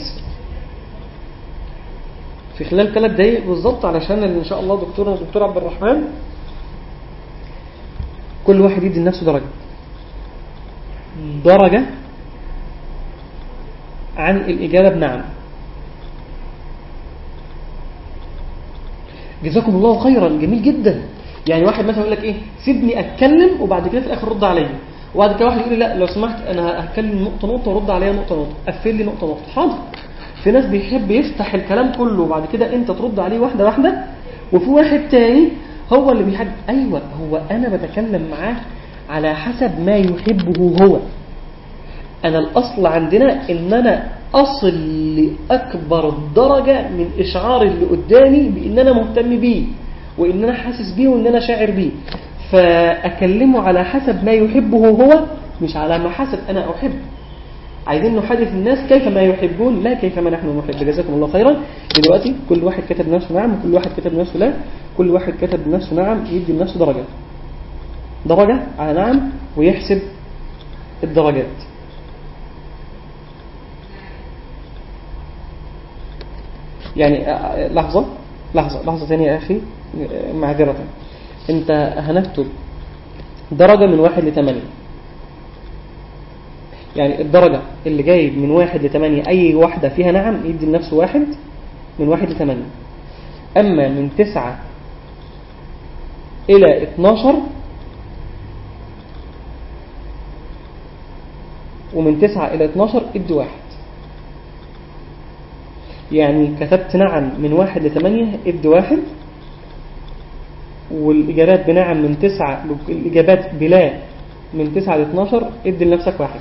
في خلال ثلاث دقايق بالظبط علشان إن شاء الله دكتورنا الدكتور عبد الرحمن كل واحد يدي لنفسه درجة درجة عن الإجابة بنعم جزاكم الله خيرا جميل جدا يعني واحد مثلا يقول لك ايه سيبني اتكلم وبعد كده في الاخر رد عليا وبعد كده واحد يقول لي لا لو سمحت انا هتكلم نقطه نقطه ورد عليا نقطه نقطه قفل لي نقطه نقطه حاضر في ناس بيحب يفتح الكلام كله وبعد كده انت ترد عليه واحده واحده وفي واحد تاني هو اللي بيحب ايوه هو انا بتكلم معاه على حسب ما يحبه هو أنا الأصل عندنا إن أنا أصل لأكبر درجة من إشعار اللي قدامي بإن أنا مهتم بيه وإن أنا حاسس بيه وإن أنا شاعر بيه فأكلمه على حسب ما يحبه هو مش على ما حسب أنا أحب عايزين نحدث الناس كيف ما يحبون لا كيف ما نحن نحب جزاكم الله خيرا دلوقتي كل واحد كتب نفسه نعم وكل واحد كتب نفسه لا كل واحد كتب نفسه نعم يدي لنفسه درجة درجة على نعم ويحسب الدرجات يعني آه، لحظة لحظة لحظة ثانية يا أخي آه، معذرة أنت هنكتب درجة من واحد لثمانية يعني الدرجة اللي جايب من واحد لثمانية أي واحدة فيها نعم يدي لنفسه واحد من واحد لثمانية أما من تسعة إلى 12 ومن 9 إلى 12 ادي واحد يعني كتبت نعم من واحد لثمانية ادي واحد والإجابات بنعم من تسعة الإجابات بلا من تسعة ل 12 ادي لنفسك واحد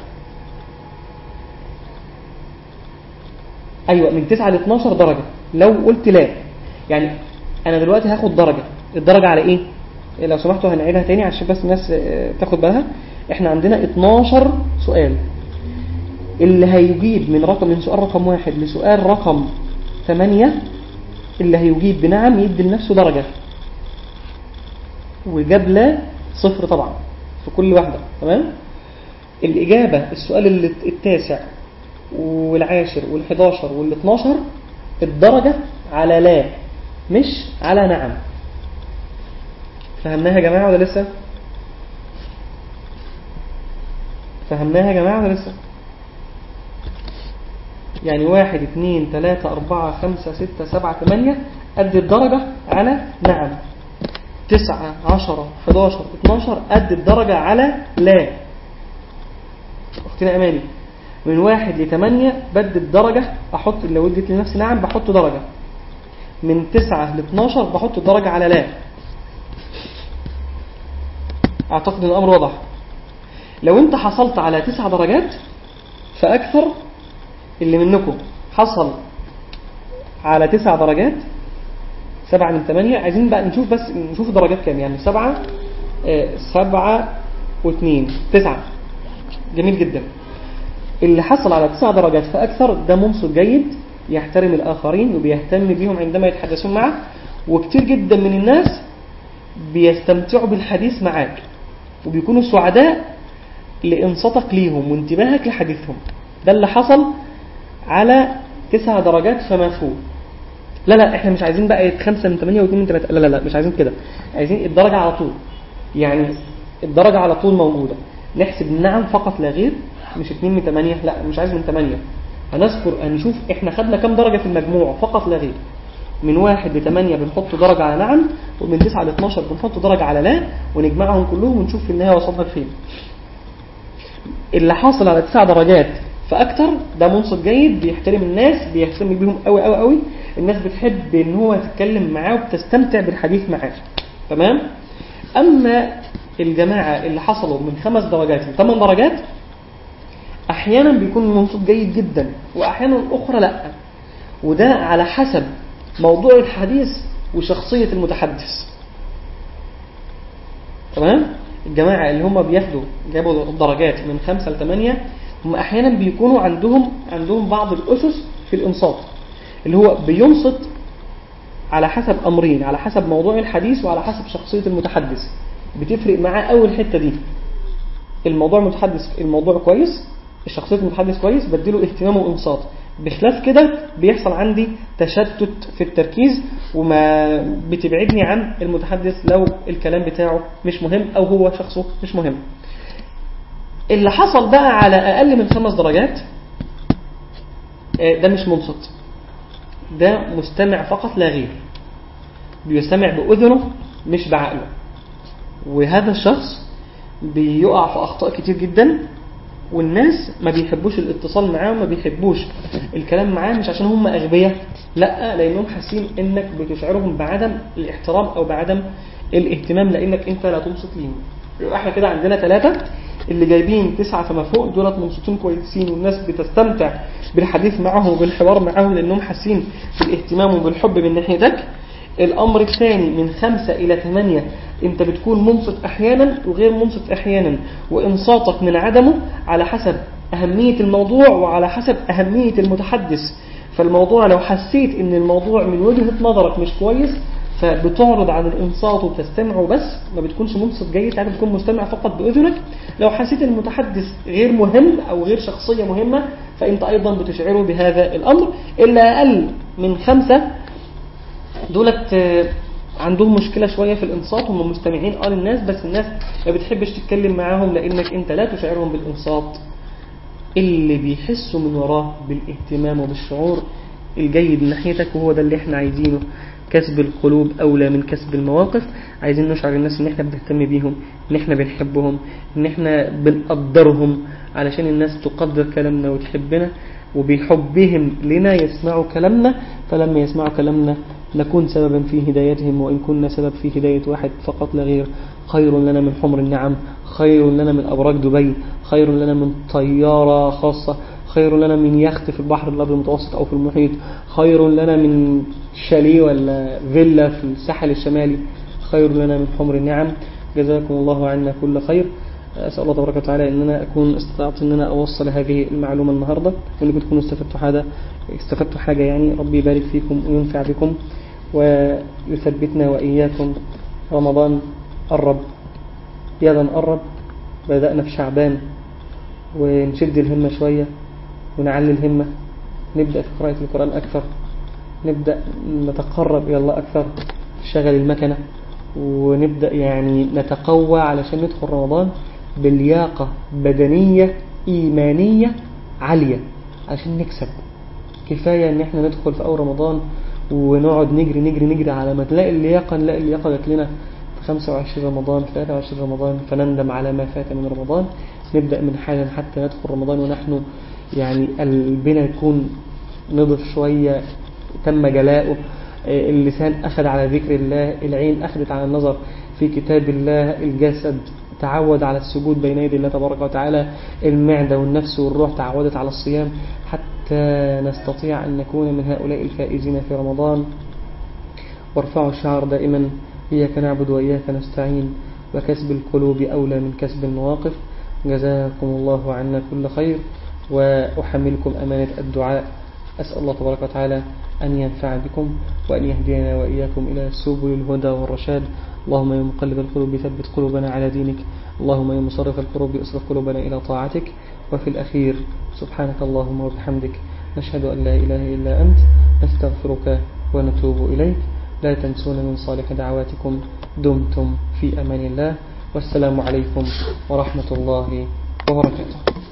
أيوة من تسعة ل 12 درجة لو قلت لا يعني أنا دلوقتي هاخد درجة الدرجة على إيه؟ لو سمحتوا هنعيدها تاني عشان بس الناس آه، تاخد بالها احنا عندنا 12 سؤال اللي هيجيب من رقم من سؤال رقم واحد لسؤال رقم ثمانية اللي هيجيب بنعم يدي لنفسه درجة وجاب لا صفر طبعا في كل واحدة تمام الإجابة السؤال اللي- التاسع والعاشر والحداشر والاتناشر الدرجة على لا مش على نعم فهمناها يا جماعة ولا لسه فهمناها يا جماعة ولا لسه يعني واحد اثنين ثلاثة أربعة خمسة ستة سبعة ثمانية قد الدرجة على نعم تسعة عشرة حداشر اتناشر قد الدرجة على لا أختنا أماني من واحد لثمانية بدي الدرجة أحط لو اديت لنفسي نعم بحط درجة من تسعة لاثناشر بحط الدرجة على لا أعتقد أن الأمر واضح لو أنت حصلت على تسع درجات فأكثر اللي منكم حصل على تسع درجات سبعة من ثمانية عايزين بقى نشوف بس نشوف الدرجات كام يعني سبعة آه، سبعة واثنين تسعة جميل جدا اللي حصل على تسع درجات فأكثر ده منصب جيد يحترم الآخرين وبيهتم بيهم عندما يتحدثون معه وكتير جدا من الناس بيستمتعوا بالحديث معاك وبيكونوا سعداء لإنصاتك ليهم وانتباهك لحديثهم ده اللي حصل على تسع درجات فما فوق لا لا احنا مش عايزين بقى خمسة من ثمانية واثنين من ثلاثة لا لا لا مش عايزين كده عايزين الدرجة على طول يعني الدرجة على طول موجودة نحسب النعم فقط لا غير مش اثنين من ثمانية لا مش عايز من ثمانية هنذكر هنشوف احنا خدنا كام درجة في المجموع فقط لا غير من واحد لثمانية بنحط درجة على نعم ومن تسعة ل 12 بنحط درجة على لا ونجمعهم كلهم ونشوف في النهاية وصلنا لفين اللي حاصل على تسع درجات فأكتر ده منصت جيد بيحترم الناس بيهتم بيهم قوي قوي قوي الناس بتحب ان هو تتكلم معاه وبتستمتع بالحديث معاه تمام أما الجماعة اللي حصلوا من خمس درجات لثمان درجات أحيانا بيكون منصت جيد جدا وأحيانا أخرى لا وده على حسب موضوع الحديث وشخصية المتحدث تمام الجماعة اللي هم بياخدوا جابوا الدرجات من خمسة لثمانية هم أحيانا بيكونوا عندهم عندهم بعض الأسس في الإنصات اللي هو بينصت على حسب أمرين على حسب موضوع الحديث وعلى حسب شخصية المتحدث بتفرق معاه أول حتة دي الموضوع المتحدث الموضوع كويس الشخصية المتحدث كويس بديله اهتمام وإنصات بخلاف كده بيحصل عندي تشتت في التركيز وما بتبعدني عن المتحدث لو الكلام بتاعه مش مهم أو هو شخصه مش مهم اللي حصل بقى على أقل من خمس درجات ده مش منصت ده مستمع فقط لا غير بيستمع بأذنه مش بعقله وهذا الشخص بيقع في أخطاء كتير جدا والناس ما بيحبوش الاتصال معاه وما بيحبوش الكلام معاه مش عشان هم أغبياء لا لأنهم حاسين إنك بتشعرهم بعدم الاحترام أو بعدم الاهتمام لأنك أنت لا تنصت ليهم يبقى احنا كده عندنا ثلاثة اللي جايبين تسعة فما فوق دولت منصتين كويسين والناس بتستمتع بالحديث معهم وبالحوار معهم لأنهم حاسين بالاهتمام وبالحب من ناحيتك الأمر الثاني من خمسة إلى ثمانية أنت بتكون منصت أحيانا وغير منصت أحيانا وإنصاتك من عدمه على حسب أهمية الموضوع وعلى حسب أهمية المتحدث فالموضوع لو حسيت أن الموضوع من وجهة نظرك مش كويس فبتعرض عن الإنصات وبتستمعه بس ما بتكونش منصت جيد يعني بتكون مستمع فقط بأذنك لو حسيت المتحدث غير مهم أو غير شخصية مهمة فأنت أيضا بتشعره بهذا الأمر إلا أقل من خمسة دولت عندهم مشكلة شوية في الإنصات هم مستمعين آه للناس بس الناس ما بتحبش تتكلم معاهم لأنك أنت لا تشعرهم بالإنصات اللي بيحسوا من وراه بالاهتمام وبالشعور الجيد من ناحيتك وهو ده اللي احنا عايزينه كسب القلوب أولى من كسب المواقف عايزين نشعر الناس ان احنا بنهتم بيهم ان احنا بنحبهم ان احنا بنقدرهم علشان الناس تقدر كلامنا وتحبنا وبحبهم لنا يسمعوا كلامنا فلما يسمعوا كلامنا نكون سببا في هدايتهم وإن كنا سبب في هداية واحد فقط لا غير خير لنا من حمر النعم خير لنا من أبراج دبي خير لنا من طيارة خاصة خير لنا من يخت في البحر الأبيض المتوسط أو في المحيط خير لنا من شاليه ولا فيلا في الساحل الشمالي خير لنا من حمر النعم جزاكم الله عنا كل خير أسأل الله تبارك وتعالى أن أنا أكون استطعت أن أنا أوصل هذه المعلومة النهاردة وأنكم تكونوا استفدتوا حاجة استفدتوا حاجة يعني ربي يبارك فيكم وينفع بكم ويثبتنا وإياكم رمضان قرب يلا قرب بدأنا في شعبان ونشد الهمة شوية ونعلي الهمة نبدأ في قراءة القرآن أكثر نبدأ نتقرب إلى الله أكثر شغل المكنة ونبدأ يعني نتقوى علشان ندخل رمضان بلياقة بدنية إيمانية عالية عشان نكسب كفاية ان احنا ندخل في اول رمضان ونقعد نجري نجري نجري على ما تلاقي اللياقة نلاقي اللياقة جات لنا في 25 رمضان في 23 رمضان فنندم على ما فات من رمضان نبدأ من حالا حتى ندخل رمضان ونحن يعني قلبنا يكون نضف شوية تم جلاؤه اللسان أخذ على ذكر الله العين أخذت على النظر في كتاب الله الجسد تعود على السجود بين يدي الله تبارك وتعالى المعدة والنفس والروح تعودت على الصيام حتى نستطيع أن نكون من هؤلاء الفائزين في رمضان وارفعوا الشعر دائما إياك نعبد وإياك نستعين وكسب القلوب أولى من كسب المواقف جزاكم الله عنا كل خير وأحملكم أمانة الدعاء أسأل الله تبارك وتعالى أن ينفع بكم وأن يهدينا وإياكم إلى سبل الهدى والرشاد اللهم يا مقلب القلوب ثبت قلوبنا على دينك اللهم يا مصرف القلوب اصرف قلوبنا إلى طاعتك وفي الأخير سبحانك اللهم وبحمدك نشهد أن لا إله إلا أنت نستغفرك ونتوب إليك لا تنسون من صالح دعواتكم دمتم في أمان الله والسلام عليكم ورحمة الله وبركاته